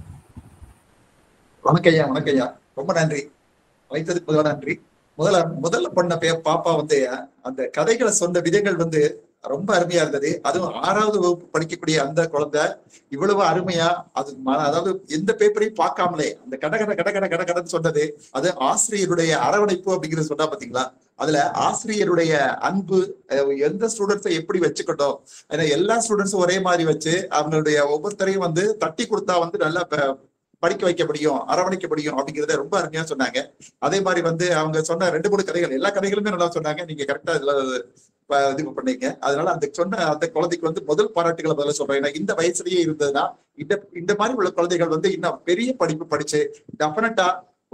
வணக்கம் ஐயா வணக்கம் ஐயா ரொம்ப நன்றி வைத்ததுக்கு முதல்ல நன்றி முதல்ல முதல்ல பண்ண பே பாப்பா வந்து அந்த கதைகளை சொன்ன விதங்கள் வந்து ரொம்ப அருமையா இருந்தது அதுவும் ஆறாவது வகுப்பு படிக்கக்கூடிய அந்த குழந்தை இவ்வளவு அருமையா அது ம- அதாவது எந்த பேப்பரையும் பார்க்காமலே அந்த கட கட கட கட கட கடன்னு சொன்னது அது ஆசிரியருடைய அரவணைப்பு அப்படிங்கிறது சொன்னா பாத்தீங்களா அதுல ஆசிரியருடைய அன்பு அஹ், எந்த ஸ்டூடெண்ட்ஸை எப்படி வச்சுக்கட்டும் ஏன்னா எல்லா ஸ்டூடெண்ட்ஸும் ஒரே மாதிரி வச்சு அவங்களுடைய ஒவ்வொருத்தரையும் வந்து தட்டி கொடுத்தா வந்து நல்லா ப- படிக்க வைக்க முடியும் அரவணைக்க முடியும் அப்படிங்கறத ரொம்ப அருமையா சொன்னாங்க அதே மாதிரி வந்து அவங்க சொன்ன ரெண்டு மூணு கதைகள் எல்லா கதைகளுமே நல்லா சொன்னாங்க நீங்க கரெக்டா இதுல ப- இது பண்ணீங்க அதனால அந்த சொன்ன அந்த குழந்தைக்கு வந்து முதல் பாராட்டுகளை முதல்ல சொல்றேன் ஏன்னா இந்த வயசுலயே இருந்ததுன்னா இந்த இந்த மாதிரி உள்ள குழந்தைகள் வந்து இன்னும் பெரிய படிப்பு படிச்சு டெஃபினட்டா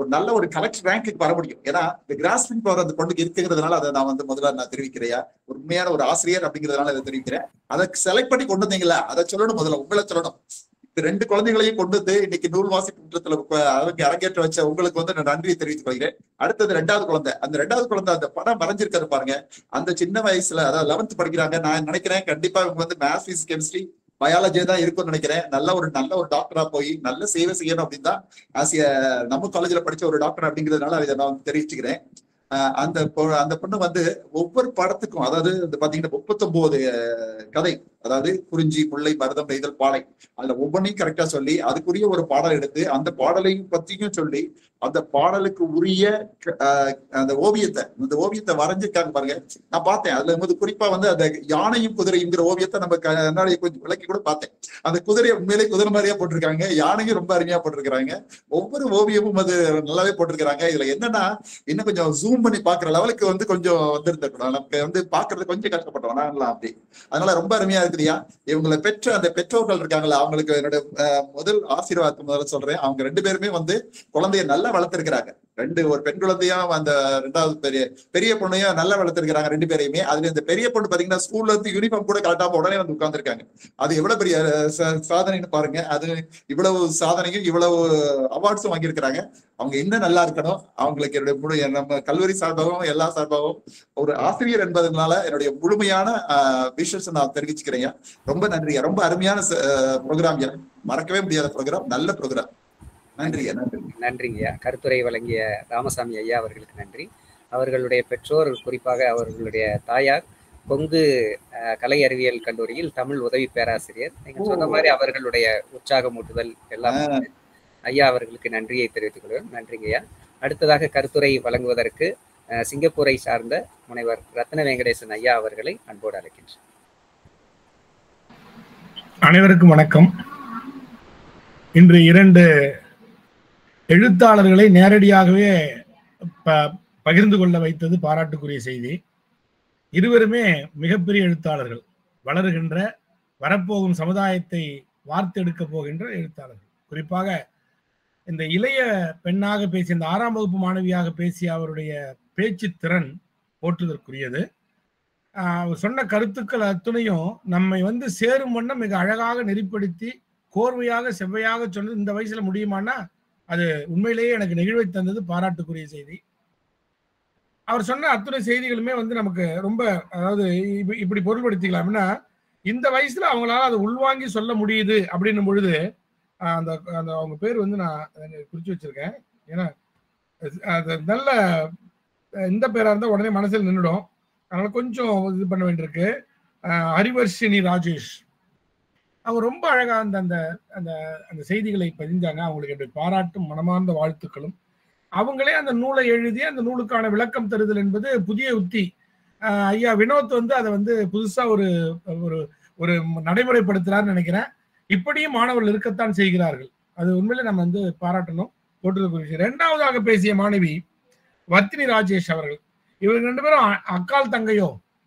ஒரு நல்ல ஒரு கலெக்ட் ரேங்க்கு வர முடியும் ஏன்னா இந்த கிராஸ்பிங் பவர் அந்த பொண்ணுக்கு இருக்குங்கிறதுனால அதை நான் வந்து முதல்ல நான் தெரிவிக்கிறையா ஒரு உண்மையான ஒரு ஆசிரியர் அப்படிங்கிறதுனால அதை தெரிவிக்கிறேன் அதை செலக்ட் பண்ணி கொண்டு வந்தீங்களா அதை சொல்லணும் முதல்ல உங்களை சொல்லணும் இப்ப ரெண்டு குழந்தைகளையும் கொண்டு வந்து இன்னைக்கு நூல் வாசிப்பு குற்றத்துல அவங்க அரங்கேற்ற வச்ச உங்களுக்கு வந்து நான் நன்றியை தெரிவித்துக் கொள்கிறேன் அடுத்தது ரெண்டாவது குழந்தை அந்த ரெண்டாவது குழந்தை அந்த படம் வரைஞ்சிருக்காரு பாருங்க அந்த சின்ன வயசுல அதாவது லெவன்த் படிக்கிறாங்க நான் நினைக்கிறேன் கண்டிப்பா இவங்க வந்து மேத்ஸ் பிசிக்ஸ் கெமிஸ்ட்ரி பயாலஜி தான் இருக்கும்னு நினைக்கிறேன் நல்ல ஒரு நல்ல ஒரு டாக்டரா போய் நல்ல சேவை செய்யணும் அப்படின்னு தான் ஆசிய நம்ம காலேஜ்ல படிச்ச ஒரு டாக்டர் அப்படிங்கிறதுனால இதை நான் தெரிவிச்சுக்கிறேன் ஆஹ் அந்த பொ- அந்த பொண்ணு வந்து ஒவ்வொரு படத்துக்கும் அதாவது இந்த பாத்தீங்கன்னா முப்பத்தொன்பது கதை அதாவது குறிஞ்சி முல்லை மருதம் நெய்தல் பாலை அதுல ஒவ்வொன்றையும் கரெக்டா சொல்லி அதுக்குரிய ஒரு பாடல் எடுத்து அந்த பாடலையும் பத்தியும் சொல்லி அந்த பாடலுக்கு உரிய ஆஹ், அந்த ஓவியத்தை அந்த ஓவியத்தை வரைஞ்சிருக்காங்க பாருங்க நான் பார்த்தேன் அதுல வந்து குறிப்பா வந்து அந்த யானையும் குதிரைங்கிற ஓவியத்தை நம்ம கண்ணாடி கொஞ்சம் விளக்கி கூட பார்த்தேன் அந்த குதிரையை உண்மையிலே குதிரை மாதிரியா போட்டிருக்காங்க யானையும் ரொம்ப அருமையா போட்டிருக்காங்க ஒவ்வொரு ஓவியமும் அது நல்லாவே போட்டிருக்காங்க இதுல என்னன்னா இன்னும் கொஞ்சம் ஜூம் பண்ணி பாக்குற லெவலுக்கு வந்து கொஞ்சம் வந்திருந்திருக்கணும் நமக்கு வந்து பாக்குறது கொஞ்சம் கஷ்டப்பட்டோம் நாங்களாம் அப்படி அதனால ரொம்ப அருமையா இருக்குதுயா இவங்களை பெற்ற அந்த பெற்றோர்கள் இருக்காங்களா அவங்களுக்கு என்னோட அஹ், முதல் ஆசீர்வாதத்தை முதல்ல சொல்றேன் அவங்க ரெண்டு பேருமே வந்து குழந்தைய நல்லா வளர்த்திருக்கிறாங்க ரெண்டு ஒரு பெண் குழந்தையும் அந்த ரெண்டாவது பெரிய பெரிய பொண்ணையும் நல்லா வளர்த்திருக்கிறாங்க ரெண்டு பேரையுமே அதுல இந்த பெரிய பொண்ணு பாத்தீங்கன்னா ஸ்கூல்ல இருந்து யூனிஃபார்ம் கூட கரெக்டாம உடனே வந்து உட்கார்ந்திருக்காங்க அது எவ்வளவு பெரிய அஹ், சா- சாதனைன்னு பாருங்க அது இவ்வளவு சாதனையும் இவ்வளவு அவார்ட்ஸும் வாங்கியிருக்கிறாங்க அவங்க இன்னும் நல்லா இருக்கணும் அவங்களுக்கு என்னுடைய முழு நம்ம கல்லூரி சார்பாகவும் எல்லா சார்பாகவும் ஒரு ஆசிரியர் என்பதனால என்னுடைய முழுமையான விஷஸ் நான் தெரிவிச்சுக்கிறேன் ரொம்ப நன்றி ரொம்ப அருமையான ப்ரோக்ராம் மறக்கவே முடியாத ப்ரோக்ராம் நல்ல ப்ரோக்ராம் நன்றியா நன்றி நன்றிங்கய்யா கருத்துரை வழங்கிய ராமசாமி ஐயா அவர்களுக்கு நன்றி அவர்களுடைய பெற்றோர் குறிப்பாக அவர்களுடைய தாயார் கொங்கு அஹ், கலை அறிவியல் கல்லூரியில் தமிழ் உதவி பேராசிரியர் நீங்க சொன்ன மாதிரி அவர்களுடைய உற்சாகமூட்டுதல் எல்லாம் ஐயா அவர்களுக்கு நன்றியை தெரிவித்துக் கொள்கிறேன் நன்றிங்கய்யா அடுத்ததாக கருத்துரை வழங்குவதற்கு அஹ், சிங்கப்பூரை சார்ந்த முனைவர் ரத்ன வெங்கடேசன் ஐயா அவர்களை அன்போடு அழைக்கின்றேன் அனைவருக்கும் வணக்கம் இன்று இரண்டு எழுத்தாளர்களை நேரடியாகவே ப- பகிர்ந்து கொள்ள வைத்தது பாராட்டுக்குரிய செய்தி இருவருமே மிகப்பெரிய எழுத்தாளர்கள் வளருகின்ற வரப்போகும் சமுதாயத்தை வார்த்தெடுக்க போகின்ற எழுத்தாளர்கள் குறிப்பாக இந்த இளைய பெண்ணாக பேசிய இந்த ஆறாம் வகுப்பு மாணவியாக பேசிய அவருடைய பேச்சு திறன் போற்றுதற்குரியது ஆஹ் அவர் சொன்ன கருத்துக்கள் அத்துணையும் நம்மை வந்து சேரும் வண்ணம் மிக அழகாக நெறிப்படுத்தி கோர்வையாக செவ்வையாக சொன்னது இந்த வயசுல முடியுமானா அது உண்மையிலேயே எனக்கு நெகிழ்வை தந்தது பாராட்டுக்குரிய செய்தி அவர் சொன்ன அத்துணை செய்திகளுமே வந்து நமக்கு ரொம்ப அதாவது இப்ப- இப்படி பொருள்படுத்திக்கலாம்னா இந்த வயசுல அவங்களால அதை உள்வாங்கி சொல்ல முடியுது அப்படின்னும் பொழுது ஆஹ் அந்த அந்த அவங்க பேர் வந்து நான் அங்க குறிச்சு வச்சிருக்கேன் ஏன்னா அது நல்ல இந்த பேரா இருந்தா உடனே மனசில் நின்றுடும் அதனால கொஞ்சம் இது பண்ண வேண்டியிருக்கு ஆஹ் ஹரிவர்ஷினி ராஜேஷ் அவங்க ரொம்ப அழகா அந்த அந்த அந்த அந்த செய்திகளை பதிஞ்சாங்க அவங்களுக்கு என்னுடைய பாராட்டும் மனமார்ந்த வாழ்த்துக்களும் அவங்களே அந்த நூலை எழுதி அந்த நூலுக்கான விளக்கம் தருதல் என்பது புதிய உத்தி ஆஹ் ஐயா வினோத் வந்து அதை வந்து புதுசா ஒரு ஒரு ஒரு நடைமுறைப்படுத்துறாருன்னு நினைக்கிறேன் இப்படியும் மாணவர்கள் இருக்கத்தான் செய்கிறார்கள் அது உண்மையிலே நம்ம வந்து பாராட்டணும் போட்டுதற்குரிய விஷயம் இரண்டாவதாக பேசிய மாணவி வர்த்தினி ராஜேஷ் அவர்கள் இவங்க ரெண்டு பேரும் அ- அக்கால் தங்கையோ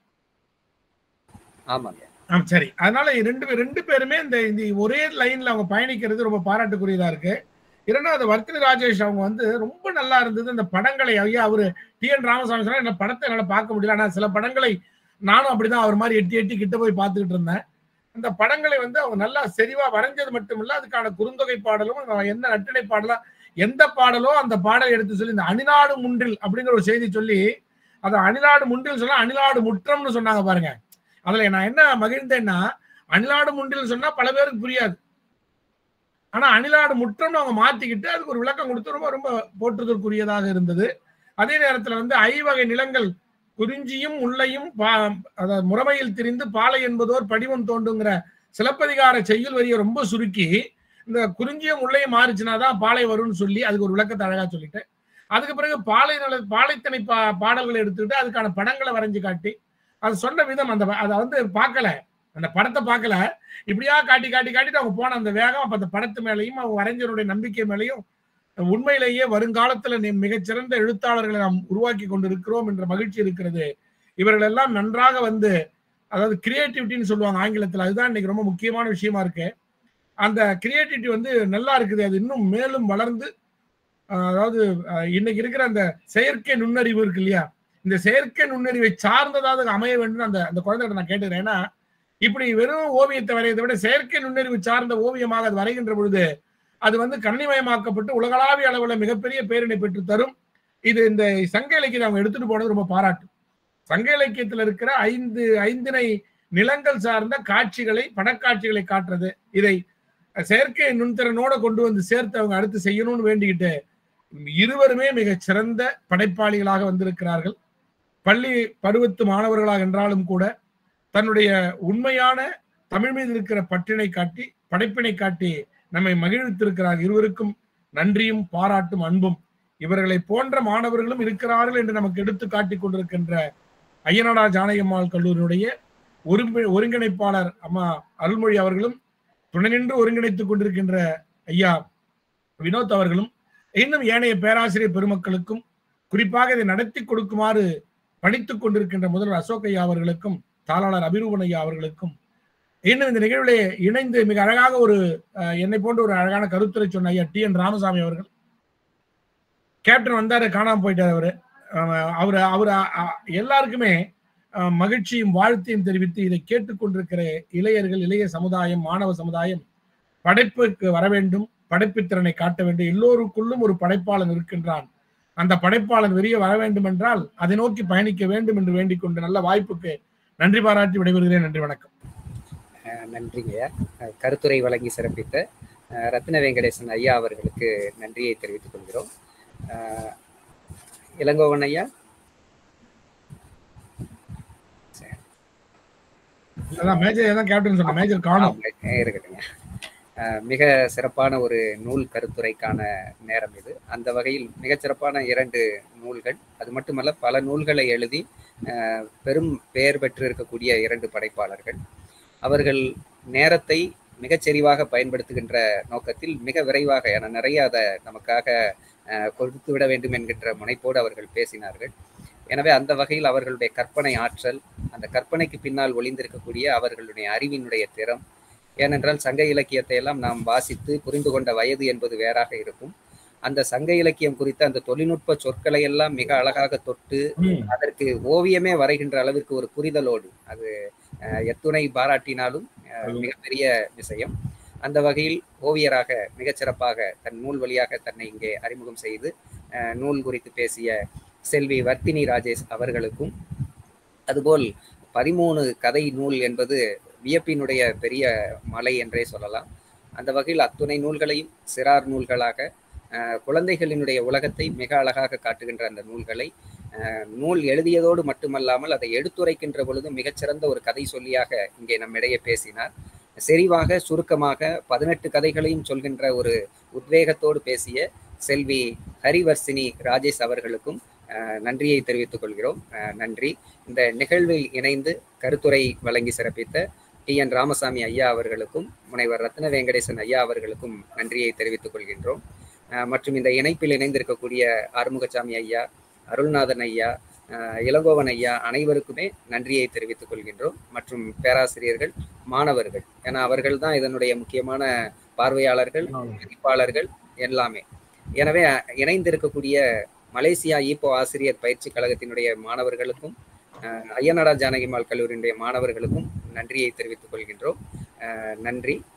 ஆமாங்க ஆ சரி அதனால ரெண்டு பேர் ரெண்டு பேருமே இந்த இந்த ஒரே லைன்ல அவங்க பயணிக்கிறது ரொம்ப பாராட்டுக்குரியதா இருக்கு இரண்டாவது வர்த்தினி ராஜேஷ் அவங்க வந்து ரொம்ப நல்லா இருந்தது இந்த படங்களை ஐயா அவரு டி என் ராமசாமி சொன்னா இந்த படத்தை என்னால பார்க்க முடியல ஆனா சில படங்களை நானும் அப்படிதான் அவர் மாதிரி எட்டி எட்டி கிட்ட போய் பார்த்துக்கிட்டு இருந்தேன் அந்த படங்களை வந்து அவங்க நல்லா செறிவா வரைஞ்சது மட்டும் இல்ல அதுக்கான குறுந்தொகை பாடலும் நான் என்ன நட்டிணை பாடலா எந்த பாடலோ அந்த பாடலை எடுத்து சொல்லி இந்த அணிநாடு முன்றில் அப்படிங்கிற ஒரு செய்தி சொல்லி அதை அணிலாடு முன்றில் சொன்னா அணிலாடு முற்றம்னு சொன்னாங்க பாருங்க அதுல நான் என்ன மகிழ்ந்தேன்னா அணிலாடு முன்றில் சொன்னா பல பேருக்கு புரியாது ஆனா அணிலாடு முற்றம்னு அவங்க மாத்திக்கிட்டு அதுக்கு ஒரு விளக்கம் கொடுத்து ரொம்ப ரொம்ப போற்றுதற்குரியதாக இருந்தது அதே நேரத்துல வந்து ஐவகை நிலங்கள் குறிஞ்சியும் முல்லையும் பா- அதாவது முறைமையில் திரிந்து பாலை என்பதோர் படிவம் தோண்டுங்கிற சிலப்பதிகார செய்யுள் வரியை ரொம்ப சுருக்கி இந்த குறிஞ்சியும் முல்லையும் மாறுச்சுன்னா தான் பாலை வரும்னு சொல்லி அதுக்கு ஒரு விளக்கத்தை அழகா சொல்லிட்டு அதுக்கு பிறகு பாலை நில பாலைத்தனை பா பாடல்களை எடுத்துக்கிட்டு அதுக்கான படங்களை வரைஞ்சு காட்டி அது சொன்ன விதம் அந்த அதை வந்து பார்க்கல அந்த படத்தை பார்க்கல இப்படியா காட்டி காட்டி காட்டிட்டு அவங்க போன அந்த வேகம் அப்ப அந்த படத்து மேலையும் அவங்க வரைஞருடைய நம்பிக்கை மேலையும் உண்மையிலேயே வருங்காலத்துல நி- மிகச்சிறந்த எழுத்தாளர்களை நாம் உருவாக்கி கொண்டிருக்கிறோம் என்ற மகிழ்ச்சி இருக்கிறது இவர்கள் எல்லாம் நன்றாக வந்து அதாவது கிரியேட்டிவிட்டின்னு சொல்லுவாங்க ஆங்கிலத்துல அதுதான் இன்னைக்கு ரொம்ப முக்கியமான விஷயமா இருக்கு அந்த கிரியேட்டிவிட்டி வந்து நல்லா இருக்குது அது இன்னும் மேலும் வளர்ந்து அஹ், அதாவது அஹ், இன்னைக்கு இருக்கிற அந்த செயற்கை நுண்ணறிவு இருக்கு இல்லையா இந்த செயற்கை நுண்ணறிவை சார்ந்ததாக அமைய வேண்டும் அந்த அந்த குழந்தைகிட்ட நான் கேட்டுக்கிறேன் ஏன்னா இப்படி வெறும் ஓவியத்தை வரையதை விட செயற்கை நுண்ணறிவு சார்ந்த ஓவியமாக அது வரைகின்ற பொழுது அது வந்து கண்ணிமயமாக்கப்பட்டு உலகளாவிய அளவுல மிகப்பெரிய பேரினை பெற்று தரும் இது இந்த சங்க இலக்கியத்தை அவங்க எடுத்துட்டு போனது ரொம்ப பாராட்டு சங்க இலக்கியத்துல இருக்கிற ஐந்து ஐந்தினை நிலங்கள் சார்ந்த காட்சிகளை படக்காட்சிகளை காட்டுறது இதை செயற்கை நுண்திறனோட கொண்டு வந்து சேர்த்து அவங்க அடுத்து செய்யணும்னு வேண்டிக்கிட்டு இருவருமே மிகச் சிறந்த படைப்பாளிகளாக வந்திருக்கிறார்கள் பள்ளி பருவத்து மாணவர்களாக என்றாலும் கூட தன்னுடைய உண்மையான தமிழ் மீது இருக்கிற பற்றினை காட்டி படைப்பினை காட்டி நம்மை மகிழ்வித்திருக்கிறார் இருவருக்கும் நன்றியும் பாராட்டும் அன்பும் இவர்களை போன்ற மாணவர்களும் இருக்கிறார்கள் என்று நமக்கு எடுத்து காட்டிக் கொண்டிருக்கின்ற ஐயனாடா ஜானகியம்மாள் கல்லூரியினுடைய ஒருங்கி- ஒருங்கிணைப்பாளர் அம்மா அருள்மொழி அவர்களும் துணை நின்று ஒருங்கிணைத்துக் கொண்டிருக்கின்ற ஐயா வினோத் அவர்களும் இன்னும் ஏனைய பேராசிரியர் பெருமக்களுக்கும் குறிப்பாக இதை நடத்தி கொடுக்குமாறு படித்துக் கொண்டிருக்கின்ற முதல்வர் அசோக் ஐயா அவர்களுக்கும் தாளாளர் அபிரூபன் ஐயா அவர்களுக்கும் இன்னும் இந்த நிகழ்விலே இணைந்து மிக அழகாக ஒரு அஹ், என்னை போன்ற ஒரு அழகான கருத்துரை சொன்ன ஐயா டி என் ராமசாமி அவர்கள் கேப்டன் வந்தாரு காணாம போயிட்டாரு அவரு அஹ், அவரு அவரு அஹ், எல்லாருக்குமே அஹ், மகிழ்ச்சியும் வாழ்த்தையும் தெரிவித்து இதை கேட்டுக்கொண்டிருக்கிற இளையர்கள் இளைய சமுதாயம் மாணவ சமுதாயம் படைப்புக்கு வர வேண்டும் படைப்புத் திறனை காட்ட வேண்டும் எல்லோருக்குள்ளும் ஒரு படைப்பாளன் இருக்கின்றான் அந்த படைப்பாளன் வெளியே வர வேண்டும் என்றால் அதை நோக்கி பயணிக்க வேண்டும் என்று வேண்டிக் கொண்டு நல்ல வாய்ப்புக்கு நன்றி பாராட்டி விடைபெறுகிறேன் நன்றி வணக்கம் அஹ் நன்றிங்க அஹ் கருத்துரை வழங்கி சிறப்பித்த அஹ் ரத்ன வெங்கடேசன் ஐயா அவர்களுக்கு நன்றியை தெரிவித்துக் கொள்கிறோம் அஹ் இளங்கோவன் ஐயா அதான் மேஜர் தான் கேப்டன் சொன்ன மேஜர் காணும் ஆமா, இருக்கட்டுங்க அஹ் மிக சிறப்பான ஒரு நூல் கருத்துரைக்கான நேரம் இது அந்த வகையில் மிகச் சிறப்பான இரண்டு நூல்கள் அது மட்டுமல்ல பல நூல்களை எழுதி அஹ் பெரும் பெயர் பெற்று இருக்கக்கூடிய இரண்டு படைப்பாளர்கள் அவர்கள் நேரத்தை மிகச் செறிவாக பயன்படுத்துகின்ற நோக்கத்தில் மிக விரைவாக என நிறைய அதை நமக்காக அஹ், கொடுத்து விட வேண்டும் என்கின்ற முனைப்போடு அவர்கள் பேசினார்கள் எனவே அந்த வகையில் அவர்களுடைய கற்பனை ஆற்றல் அந்த கற்பனைக்கு பின்னால் ஒளிந்திருக்கக்கூடிய அவர்களுடைய அறிவினுடைய திறம் ஏனென்றால் சங்க இலக்கியத்தை எல்லாம் நாம் வாசித்து புரிந்து கொண்ட வயது என்பது வேறாக இருக்கும் அந்த சங்க இலக்கியம் குறித்த அந்த தொழில்நுட்ப சொற்களை எல்லாம் மிக அழகாக தொட்டு ம். அதற்கு ஓவியமே வரைகின்ற அளவிற்கு ஒரு புரிதலோடு அது அஹ், எத்துணை பாராட்டினாலும் அஹ், மிகப்பெரிய விஷயம் அந்த வகையில் ஓவியராக மிகச் சிறப்பாக தன் நூல் வழியாக தன்னை இங்கே அறிமுகம் செய்து அஹ், நூல் குறித்து பேசிய செல்வி வர்த்தினி ராஜேஷ் அவர்களுக்கும் அதுபோல் பதிமூணு கதை நூல் என்பது வியப்பினுடைய பெரிய மலை என்றே சொல்லலாம் அந்த வகையில் அத்துணை நூல்களையும் சிறார் நூல்களாக அஹ், குழந்தைகளினுடைய உலகத்தை மிக அழகாக காட்டுகின்ற அந்த நூல்களை அஹ், நூல் எழுதியதோடு மட்டுமல்லாமல் அதை எடுத்துரைக்கின்ற பொழுது மிகச்சிறந்த ஒரு கதை சொல்லியாக இங்கே நம்மிடையே பேசினார் செறிவாக சுருக்கமாக பதினெட்டு கதைகளையும் சொல்கின்ற ஒரு உத்வேகத்தோடு பேசிய செல்வி ஹரிவர்சினி ராஜேஷ் அவர்களுக்கும் அஹ், நன்றியை தெரிவித்துக் கொள்கிறோம் அஹ், நன்றி இந்த நிகழ்வில் இணைந்து கருத்துரை வழங்கி சிறப்பித்த டி என் ராமசாமி ஐயா அவர்களுக்கும் முனைவர் ரத்ன வெங்கடேசன் ஐயா அவர்களுக்கும் நன்றியை தெரிவித்துக் கொள்கின்றோம் அஹ், மற்றும் இந்த இணைப்பில் இணைந்திருக்கக்கூடிய ஆறுமுகசாமி ஐயா அருள்நாதன் ஐயா அஹ், இளங்கோவன் ஐயா அனைவருக்குமே நன்றியை தெரிவித்துக் கொள்கின்றோம் மற்றும் பேராசிரியர்கள் மாணவர்கள் ஏன்னா அவர்கள் தான் இதனுடைய முக்கியமான பார்வையாளர்கள் மதிப்பாளர்கள் எல்லாமே எனவே அஹ், இணைந்திருக்கக்கூடிய மலேசியா ஈப்போ ஆசிரியர் பயிற்சி கழகத்தினுடைய மாணவர்களுக்கும் அஹ், ஐயனாடா ஜானகிமால் கல்லூரியினுடைய மாணவர்களுக்கும் நன்றியை தெரிவித்துக் கொள்கின்றோம் அஹ், நன்றி